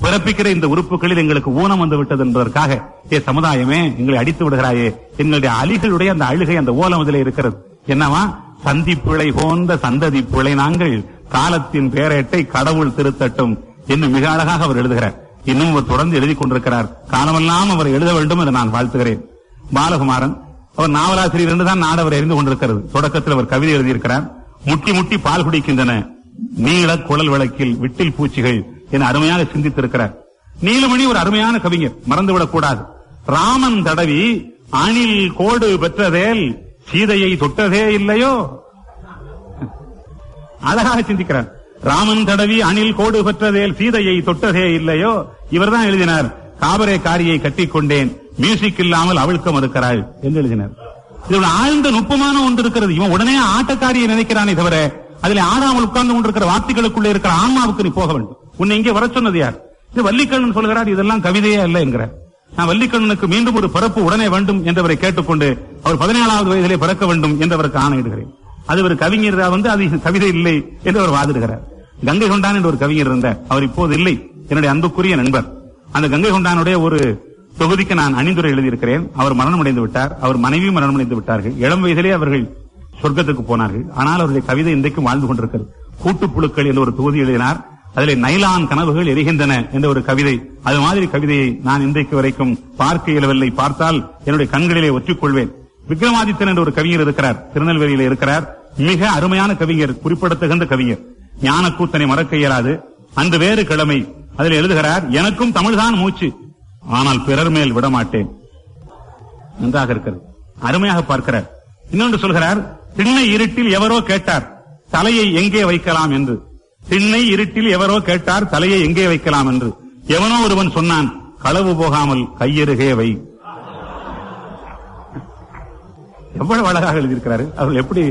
பிறப்பிக்கிற இந்த உறுப்புகளில் எங்களுக்கு ஊனம் வந்து விட்டது என்பதற்காக ஏ சமுதாயமே எங்களை அடித்து விடுகிறாயே எங்களுடைய அலிகளுடைய அந்த அழுகை அந்த ஓலம் அதிலே இருக்கிறது என்னவா சந்தி பிழை போன்ற சந்ததி பிழை நாங்கள் காலத்தின் பேரேட்டை கடவுள் திருத்தட்டும் என்று மிக அழகாக அவர் எழுதுகிறார் இன்னும் அவர் தொடர்ந்து எழுதி கொண்டிருக்கிறார் காலமெல்லாம் அவர் எழுத வேண்டும் என்று நான் வாழ்த்துகிறேன் பாலகுமாரன் அவர் நாவலாசிரியர் என்றுதான் நாடு அவர் அறிந்து கொண்டிருக்கிறது தொடக்கத்தில் அவர் கவிதை எழுதியிருக்கிறார் முட்டி முட்டி பால் குடிக்கின்றன நீள குழல் விளக்கில் விட்டில் பூச்சிகள் என அருமையாக சிந்தித்திருக்கிறார் நீலமணி ஒரு அருமையான கவிஞர் மறந்துவிடக் கூடாது ராமன் தடவி அணில் கோடு பெற்றதேல் சீதையை தொட்டதே இல்லையோ அழகாக சிந்திக்கிறார் ராமன் தடவி அணில் கோடு பெற்றதேல் சீதையை தொட்டதே இல்லையோ இவர்தான் எழுதினார் காபரே காரியை கட்டிக்கொண்டேன் மியூசிக் இல்லாமல் அவிழ்க்க மறுக்கிறாள் என்று எழுதினார் இதோட ஆழ்ந்த நுட்பமான ஒன்று இருக்கிறது இவன் உடனே ஆட்டக்காரியை நினைக்கிறானே தவிர அதில் ஆடாமல் உட்கார்ந்து கொண்டிருக்கிற வார்த்தைகளுக்குள்ளே இருக்கிற ஆன்மாவுக்கு நீ போக வேண்டும் உன்னை இங்கே வர சொன்னது யார் இது வள்ளிக்கண்ணன் சொல்கிறார் இதெல்லாம் கவிதையே அல்ல என்கிறார் நான் வள்ளிக்கண்ணனுக்கு மீண்டும் ஒரு பிறப்பு உடனே வேண்டும் என்றவரை கேட்டுக்கொண்டு அவர் பதினேழாவது வயதிலே பிறக்க வேண்டும் என்றவருக்கு ஆணையிடுகிறேன் அது ஒரு கவிஞர் வந்து அது கவிதை இல்லை என்று அவர் வாதிடுகிறார் கங்கை கொண்டான் என்று ஒரு கவிஞர் இருந்தார் அவர் இப்போது இல்லை என்னுடைய அன்புக்குரிய நண்பர் அந்த கங்கை கொண்டானுடைய ஒரு தொகுதிக்கு நான் அணிந்துரை எழுதியிருக்கிறேன் அவர் மரணம் அடைந்து விட்டார் அவர் மனைவியும் மரணம் அடைந்து விட்டார்கள் இளம் வயதிலே அவர்கள் சொர்க்கத்துக்கு போனார்கள் ஆனால் அவருடைய கவிதை இன்றைக்கும் வாழ்ந்து கொண்டிருக்கிறது கூட்டுப்புழுக்கள் என்று ஒரு தொகுதி எழுதினார் அதிலே நைலான் கனவுகள் எரிகின்றன என்ற ஒரு கவிதை அது மாதிரி கவிதையை நான் இன்றைக்கு வரைக்கும் பார்க்க இயலவில்லை பார்த்தால் என்னுடைய கண்களிலே ஒற்றிக்கொள்வேன் விக்ரமாதித்தன் என்ற ஒரு கவிஞர் இருக்கிறார் திருநெல்வேலியில இருக்கிறார் மிக அருமையான கவிஞர் குறிப்பிடத்தகுந்த கவிஞர் ஞானக்கூத்தனை மறக்க இயலாது அந்த வேறு கிழமை அதில் எழுதுகிறார் எனக்கும் தமிழ்தான் மூச்சு ஆனால் பிறர் மேல் விடமாட்டேன் நன்றாக இருக்கிறது அருமையாக பார்க்கிறார் இன்னொன்று சொல்கிறார் திண்ணை இருட்டில் எவரோ கேட்டார் தலையை எங்கே வைக்கலாம் என்று திண்ணை இருட்டில் எவரோ கேட்டார் தலையை எங்கே வைக்கலாம் என்று எவனோ ஒருவன் சொன்னான் களவு போகாமல் கையெருகே வை எவ்வளவு அழகாக எழுதியிருக்கிறாரு அவர்கள் எப்படி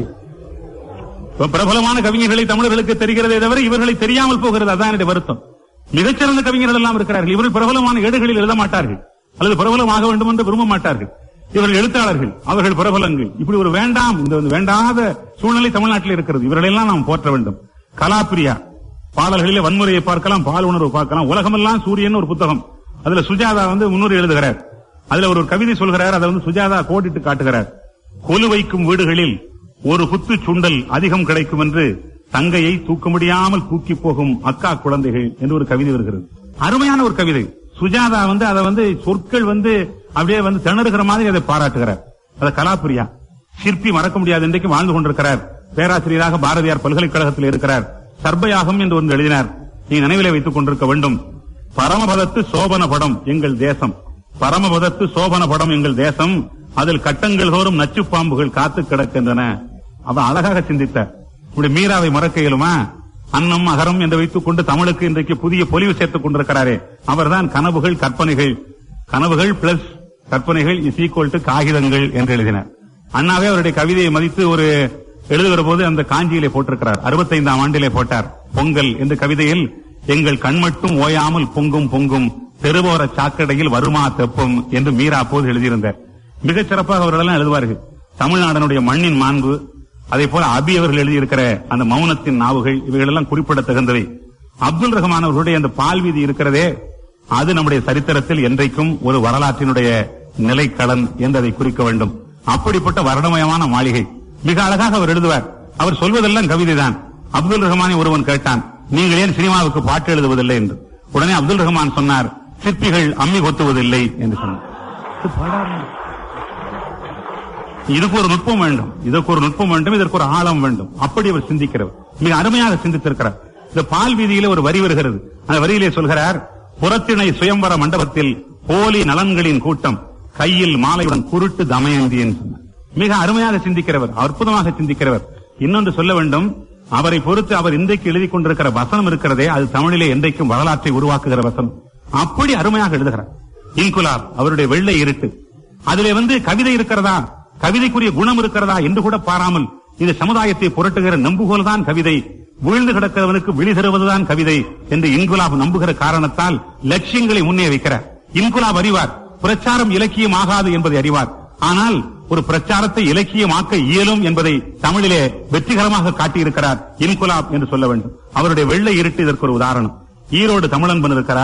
பிரபலமான கவிஞர்களை தமிழர்களுக்கு தெரிகிறதே தவிர இவர்களை தெரியாமல் போகிறது அதான் என்னுடைய வருத்தம் மிகச்சிறந்த கவிஞர்கள் எல்லாம் இருக்கிறார்கள் இவர்கள் பிரபலமான ஏடுகளில் எழுத மாட்டார்கள் அல்லது பிரபலமாக வேண்டும் என்று விரும்ப மாட்டார்கள் இவர்கள் எழுத்தாளர்கள் அவர்கள் பிரபலங்கள் இப்படி ஒரு வேண்டாம் இந்த வந்து வேண்டாத சூழ்நிலை தமிழ்நாட்டில் இருக்கிறது இவர்களெல்லாம் நாம் போற்ற வேண்டும் கலாப்பிரியா பாடல்களிலே வன்முறையை பார்க்கலாம் பால் உணர்வு பார்க்கலாம் உலகமெல்லாம் சூரியன் ஒரு புத்தகம் அதுல சுஜாதா வந்து முன்னுரை எழுதுகிறார் அதுல ஒரு கவிதை சொல்கிறார் அதை வந்து சுஜாதா கோடிட்டு காட்டுகிறார் கொலு வைக்கும் வீடுகளில் ஒரு குத்து சுண்டல் அதிகம் கிடைக்கும் என்று தங்கையை தூக்க முடியாமல் தூக்கி போகும் அக்கா குழந்தைகள் என்று ஒரு கவிதை வருகிறது அருமையான ஒரு கவிதை சுஜாதா வந்து அதை வந்து சொற்கள் வந்து அப்படியே வந்து திணறுகிற மாதிரி அதை பாராட்டுகிறார் அதை கலாப்பிரியா சிற்பி மறக்க முடியாது இன்றைக்கு வாழ்ந்து கொண்டிருக்கிறார் பேராசிரியராக பாரதியார் பல்கலைக்கழகத்தில் இருக்கிறார் சர்பயாகம் என்று ஒன்று எழுதினார் நீ நினைவிலே வைத்துக் கொண்டிருக்க வேண்டும் பரமபதத்து சோபன படம் எங்கள் தேசம் பரமபதத்து சோபன படம் எங்கள் தேசம் அதில் கட்டங்கள் தோறும் நச்சு பாம்புகள் காத்து கிடக்கின்றன அவன் அழகாக சிந்தித்தார் இப்படி மீராவை மறக்க இயலுமா அன்னம் அகரம் என்று வைத்துக் கொண்டு தமிழுக்கு இன்றைக்கு புதிய பொலிவு சேர்த்துக் கொண்டிருக்கிறாரே அவர்தான் கனவுகள் கற்பனைகள் கனவுகள் பிளஸ் கற்பனைகள் இஸ் ஈக்குவல் டு காகிதங்கள் என்று எழுதினார் அண்ணாவே அவருடைய கவிதையை மதித்து ஒரு எழுதுகிற போது அந்த காஞ்சியிலே போட்டிருக்கிறார் அறுபத்தைந்தாம் ஆண்டிலே போட்டார் பொங்கல் என்ற கவிதையில் எங்கள் கண்மட்டும் ஓயாமல் பொங்கும் பொங்கும் தெருவோர சாக்கடையில் வருமா தெப்பம் என்று மீரா அப்போது எழுதியிருந்தார் மிகச் சிறப்பாக அவர்களெல்லாம் எழுதுவார்கள் தமிழ்நாடனுடைய மண்ணின் மாண்பு அதே போல அபி அவர்கள் எழுதியிருக்கிற அந்த மௌனத்தின் நாவுகள் இவைகளெல்லாம் குறிப்பிடத்தகுந்தவை அப்துல் ரஹ்மான் அவர்களுடைய அந்த பால் வீதி இருக்கிறதே அது நம்முடைய சரித்திரத்தில் என்றைக்கும் ஒரு வரலாற்றினுடைய நிலைக்களன் என்றதை குறிக்க வேண்டும் அப்படிப்பட்ட வருடமயமான மாளிகை மிக அழகாக அவர் எழுதுவார் அவர் சொல்வதெல்லாம் கவிதைதான் அப்துல் ரஹ்மானை ஒருவன் கேட்டான் நீங்கள் ஏன் சினிமாவுக்கு பாட்டு எழுதுவதில்லை என்று உடனே அப்துல் ரஹ்மான் சொன்னார் சிற்பிகள் அம்மி கொத்துவதில்லை என்று சொன்னார் இது பாடாது. இதுக்கு ஒரு நுட்பம் வேண்டும் இதற்கு ஒரு நுட்பம் வேண்டும் இதற்கு ஒரு ஆழம் வேண்டும் அப்படி அவர் சிந்திக்கிறவர் மிக அருமையாக சிந்தித்திருக்கிறார் இந்த பால் வீதியிலே ஒரு வரி வருகிறது அந்த வரியிலே சொல்கிறார் புறத்திணை சுயம்பர மண்டபத்தில் போலி நலன்களின் கூட்டம் கையில் மாலையுடன் குருட்டு தமயந்தி என்று சொன்னார் மிக அருமையாக சிந்திக்கிறவர் அற்புதமாக சிந்திக்கிறவர் இன்னொன்று சொல்ல வேண்டும் அவரை பொறுத்து அவர் இன்றைக்கு எழுதி கொண்டிருக்கிற வசனம் இருக்கிறதே அது தமிழிலே என்றைக்கும் வரலாற்றை உருவாக்குகிற வசனம் அப்படி அருமையாக எழுதுகிறார் இன்குலாப் அவருடைய வெள்ளை இருட்டு அதிலே வந்து கவிதை இருக்கிறதா கவிதைக்குரிய குணம் இருக்கிறதா என்று கூட பாராமல் இந்த சமுதாயத்தை புரட்டுகிற நம்புகோல் தான் கவிதை வீழ்ந்து கிடக்கிறவனுக்கு விழி தருவதுதான் கவிதை என்று இன்குலாப் நம்புகிற காரணத்தால் லட்சியங்களை முன்னே வைக்கிறார் இன்குலாப் அறிவார் பிரச்சாரம் இலக்கியம் ஆகாது என்பதை அறிவார் ஆனால் ஒரு பிரச்சாரத்தை இலக்கியமாக்க இயலும் என்பதை தமிழிலே வெற்றிகரமாக காட்டியிருக்கிறார் இன்குலாப் என்று சொல்ல வேண்டும் அவருடைய வெள்ளை இருட்டு இதற்கு ஒரு உதாரணம் ஈரோடு தமிழன்பன் இருக்கிறார்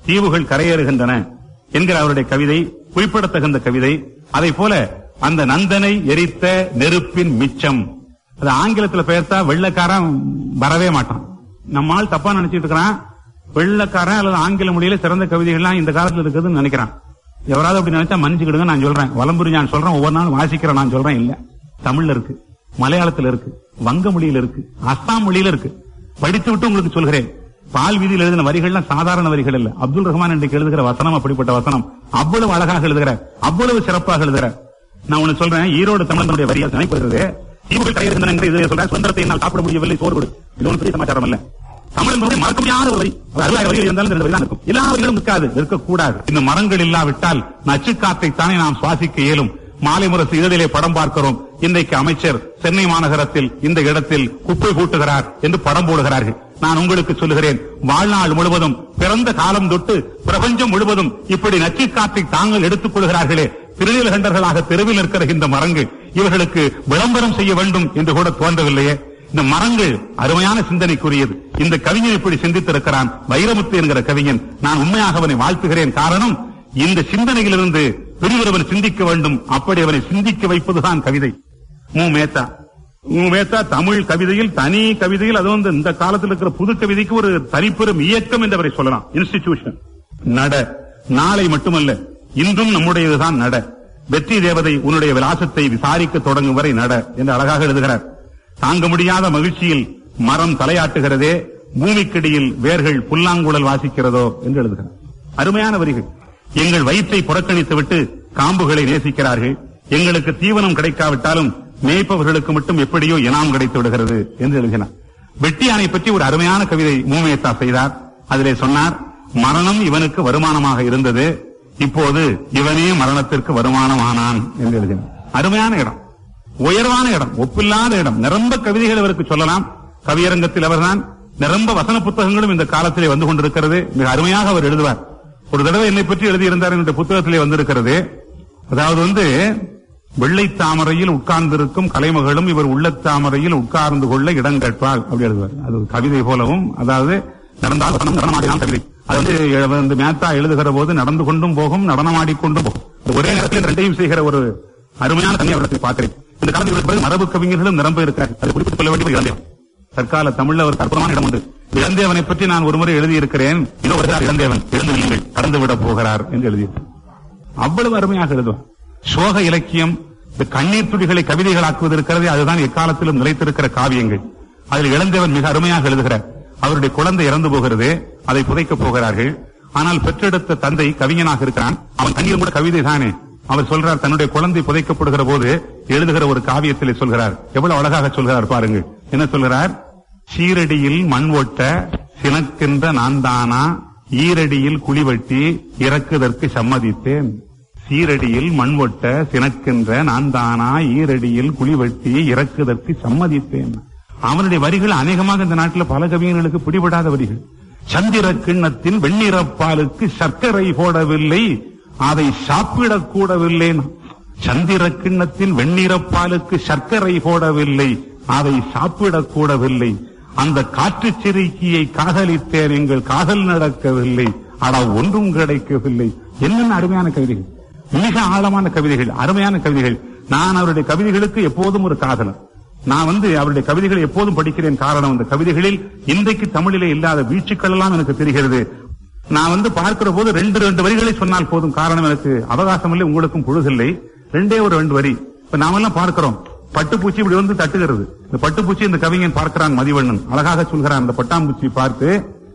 தீவுகள் கரையேறுகின்றன என்கிற அவருடைய கவிதை குறிப்பிடத்தகுந்த கவிதை அதை போல அந்த நந்தனை எரித்த நெருப்பின் மிச்சம் அது ஆங்கிலத்துல பெயர்த்தா வெள்ளக்காரன் வரவே மாட்டான் நம்மால் தப்பா நினைச்சிட்டு இருக்கிறான் வெள்ளக்காரன் அல்லது ஆங்கில மொழியில சிறந்த கவிதைகள்லாம் இந்த காலத்துல இருக்குதுன்னு நினைக்கிறான் எவராவது அப்படி நினைச்சா மன்னிச்சுக்கிடுங்க நான் சொல்றேன் வலம்புரி நான் சொல்றேன் ஒவ்வொரு நாளும் வாசிக்கிறேன் நான் சொல்றேன் இல்ல தமிழ்ல இருக்கு மலையாளத்துல இருக்கு வங்க மொழியில இருக்கு அஸ்ஸாம் மொழியில இருக்கு படித்து விட்டு உங்களுக்கு சொல்கிறேன் பால் வீதியில் எழுதின வரிகள்லாம் சாதாரண வரிகள் இல்ல அப்துல் ரஹ்மான் இன்றைக்கு எழுதுகிற வசனம் அப்படிப்பட்ட வசனம் அவ்வளவு அழகாக எழுதுகிறார் அவ்வளவு சிறப்பாக எழுதுகிறார் நான் உனக்கு சொல்றேன் ஈரோடு தமிழனுடைய வரியா நினைப்படுறது தீவுகள் கையிருந்தன என்று இதை சொல்றேன் சுதந்திரத்தை என்னால் சாப்பிட முடியவில்லை சோறு கொடு இது ஒன்று பெரிய சமாச்சாரம் அல்ல தமிழனுடைய மறக்க முடியாத ஒரு வரி அது அறுபதாயிரம் வரிகள் இருந்தாலும் இந்த வரி தான் இருக்கும் எல்லா வரிகளும் இருக்காது இருக்கக்கூடாது இந்த மரங்கள் இல்லாவிட்டால் நச்சுக்காத்தை தானே நாம் சுவாசிக்க இயலும் மாலை முரசு இதழிலே படம் பார்க்கிறோம் இன்றைக்கு அமைச்சர் சென்னை மாநகரத்தில் இந்த இடத்தில் குப்பை கூட்டுகிறார் என்று படம் போடுகிறார்கள் நான் உங்களுக்கு சொல்லுகிறேன் வாழ்நாள் முழுவதும் பிறந்த காலம் தொட்டு பிரபஞ்சம் முழுவதும் இப்படி நச்சுக்காத்தை தாங்கள் எடுத்துக் கொள்கிறார்களே திருநீலகண்டர்களாக தெருவில் இருக்கிற இந்த மரங்கள் இவர்களுக்கு விளம்பரம் செய்ய வேண்டும் என்று கூட தோன்றவில்லையே இந்த மரங்கள் அருமையான சிந்தனைக்குரியது இந்த கவிஞன் இப்படி சிந்தித்திருக்கிறான் வைரமுத்து என்கிற கவிஞன் நான் உண்மையாக அவனை வாழ்த்துகிறேன் காரணம் இந்த சிந்தனையிலிருந்து பெரியவரவன் சிந்திக்க வேண்டும் அப்படி அவனை சிந்திக்க வைப்பதுதான் கவிதை மு மேத்தா மு மேத்தா தமிழ் கவிதையில் தனி கவிதையில் அது வந்து இந்த காலத்தில் இருக்கிற புது கவிதைக்கு ஒரு தனிப்பெரும் இயக்கம் என்று அவரை சொல்லலாம் இன்ஸ்டிடியூஷன் நட நாளை மட்டுமல்ல இன்றும் நம்முடையதுதான் நட வெற்றி தேவதை உன்னுடைய விலாசத்தை விசாரிக்க தொடங்கும் வரை நட என்று அழகாக எழுதுகிறார் தாங்க முடியாத மகிழ்ச்சியில் மரம் தலையாட்டுகிறதே பூமிக்கடியில் வேர்கள் புல்லாங்குழல் வாசிக்கிறதோ என்று எழுதுகிறார் அருமையான வரிகள் எங்கள் வயிற்றை புறக்கணித்துவிட்டு காம்புகளை நேசிக்கிறார்கள் எங்களுக்கு தீவனம் கிடைக்காவிட்டாலும் மேய்ப்பவர்களுக்கு மட்டும் எப்படியோ இனாம் கிடைத்து விடுகிறது என்று எழுதினார் வெட்டியானை பற்றி ஒரு அருமையான கவிதை மூமேத்தா செய்தார் அதிலே சொன்னார் மரணம் இவனுக்கு வருமானமாக இருந்தது இப்போது இவனே மரணத்திற்கு வருமானமானான் என்று எழுதினார் அருமையான இடம் உயர்வான இடம் ஒப்பில்லாத இடம் நிரம்ப கவிதைகள் இவருக்கு சொல்லலாம் கவியரங்கத்தில் அவர்தான் நிரம்ப வசன புத்தகங்களும் இந்த காலத்திலே வந்து கொண்டிருக்கிறது மிக அருமையாக அவர் எழுதுவார் ஒரு தடவை என்னை பற்றி எழுதியிருந்தார் என்ற புத்தகத்திலே வந்திருக்கிறது அதாவது வந்து வெள்ளை தாமரையில் உட்கார்ந்திருக்கும் கலைமகளும் இவர் உள்ளத்தாமரையில் உட்கார்ந்து கொள்ள இடம் கேட்பாள் அப்படி எழுதுவார் அது ஒரு கவிதை போலவும் அதாவது நடந்தால் வசனம் நடனமாடினான் கவிதை அது வந்து எ- வந்து மேத்தா எழுதுகிற போது நடந்து கொண்டும் போகும் நடனமாடிக்கொண்டும் போகும் அது ஒரே நேரத்தில் ரெண்டையும் செய்கிற ஒரு அருமையான தனி அவரத்தை பார்க்கிறேன் இந்த காலத்தில் இருக்கிற மரபு கவிஞர்களும் நிரம்ப இருக்கிறார் அது குறிப்பிட்டு சொல்ல வேண்டிய ஒரு இளந்தேவன் தற்கால தமிழ்ல ஒரு அற்புதமான இடம் உண்டு இளந்தேவனை பற்றி நான் ஒருமுறை எழுதியிருக்கிறேன் இதோ வருகிறார் இளந்தேவன் எழுந்து நீங்கள் கடந்து விட போகிறார் என்று எழுதியிருக்கிறேன் அவ்வளவு அருமையாக எழுதுவார் சோக இலக்கியம் இந்த கண்ணீர் துளிகளை கவிதைகளாக்குவது இருக்கிறதே அதுதான் எக்காலத்திலும் நிலைத்திருக்கிற காவியங்கள் அதில் இளந்தேவன் மிக அருமையாக எழுதுகிறார் அவருடைய குழந்தை இறந்து போகிறது அதை புதைக்கப் போகிறார்கள் ஆனால் பெற்றெடுத்த தந்தை கவிஞனாக இருக்கிறான் அவன் கண்ணீர் கூட கவிதை தானே அவர் சொல்றார் தன்னுடைய குழந்தை புதைக்கப்படுகிற போது எழுதுகிற ஒரு காவியத்திலே சொல்கிறார் எவ்வளவு அழகாக சொல்கிறார் பாருங்கள் என்ன சொல்கிறார் சீரடியில் மண் ஒட்ட சினக்கின்ற நான் தானா ஈரடியில் குழிவெட்டி இறக்குதற்கு சம்மதித்தேன் சீரடியில் மண் ஒட்ட சினக்கின்ற நான் தானா ஈரடியில் குழிவெட்டி இறக்குதற்கு சம்மதித்தேன் அவனுடைய வரிகள் அநேகமாக இந்த நாட்டில் பல கவிஞர்களுக்கு பிடிபடாத வரிகள் சந்திர கிண்ணத்தில் வெண்ணிறப்பாலுக்கு சர்க்கரை போடவில்லை அதை சாப்பிடக் கூடவில்லை சந்திர கிண்ணத்தில் வெண்ணிறப்பாலுக்கு சர்க்கரை போடவில்லை அதை சாப்பிடக் கூடவில்லை அந்த காற்று சிறுக்கியை காதலித்தேன் எங்கள் காதல் நடக்கவில்லை ஆனா ஒன்றும் கிடைக்கவில்லை என்னென்ன அருமையான கவிதைகள் மிக ஆழமான கவிதைகள் அருமையான கவிதைகள் நான் அவருடைய கவிதைகளுக்கு எப்போதும் ஒரு காதலன் நான் வந்து அவருடைய கவிதைகளை எப்போதும் படிக்கிறேன் காரணம் அந்த கவிதைகளில் இன்றைக்கு தமிழிலே இல்லாத வீழ்ச்சிகள் எல்லாம் எனக்கு தெரிகிறது நான் வந்து பார்க்கிற போது ரெண்டு ரெண்டு வரிகளை சொன்னால் போதும் காரணம் எனக்கு அவகாசம் இல்லை உங்களுக்கும் பொழுதில்லை ரெண்டே ஒரு ரெண்டு வரி இப்ப நாமெல்லாம் பார்க்கிறோம் பட்டுப்பூச்சி இப்படி வந்து தட்டுகிறது இந்த பட்டுப்பூச்சி இந்த கவிஞன் பார்க்கிறான் மதிவண்ணன் அழகாக சொல்கிறான் அந்த பட்டாம்பூச்சி பார்த்து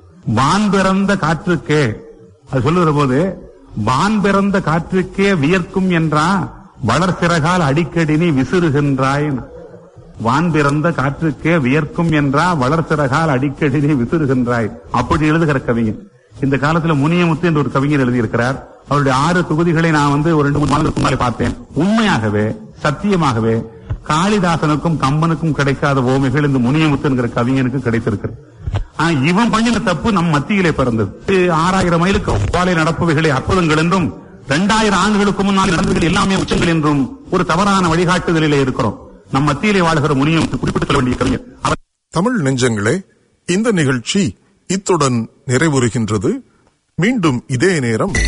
வான் பிறந்த காற்றுக்கே அது சொல்லுகிற போது வான் பிறந்த காற்றுக்கே வியர்க்கும் என்றா வளர்சிறகால் அடிக்கடி நீ விசிறுகின்றாய் வான் பிறந்த காற்றுக்கே வியர்க்கும் என்றா வளர்சிறகால் அடிக்கடி நீ விசிறுகின்றாய் அப்படி எழுதுகிற கவிஞன் இந்த காலத்துல முனியமுத்து என்று ஒரு கவிஞர் எழுதியிருக்கிறார் அவருடைய ஆறு தொகுதிகளை நான் வந்து ஒரு ரெண்டு மூணு மாதங்களுக்கு முன்னாலே பார்த்தேன் உண்மையாகவே சத்தியமாகவே காளிதாசனுக்கும் கம்பனுக்கும் கிடைக்காத ஓமைகள் இந்த முனியமுத்து என்கிற கவிஞனுக்கு கிடைத்திருக்கிறது ஆனா இவன் பண்ணின தப்பு நம் மத்தியிலே பிறந்தது இது ஆறாயிரம் மைலுக்கு அப்பாலே நடப்பவைகளே அற்புதங்கள் என்றும் இரண்டாயிரம் ஆண்டுகளுக்கு முன்னால் நடந்தவைகள் எல்லாமே உச்சங்கள் என்றும் ஒரு தவறான வழிகாட்டுதலிலே இருக்கிறோம் நம் மத்தியிலே வாழ்கிற முனியமுத்து குறிப்பிட்டுக் கொள்ள வேண்டிய கவிஞர் அவர் தமிழ் நெஞ்சங்களே இந்த நிகழ்ச்சி இத்துடன் நிறைவுறுகின்றது மீண்டும் இதே நேரம்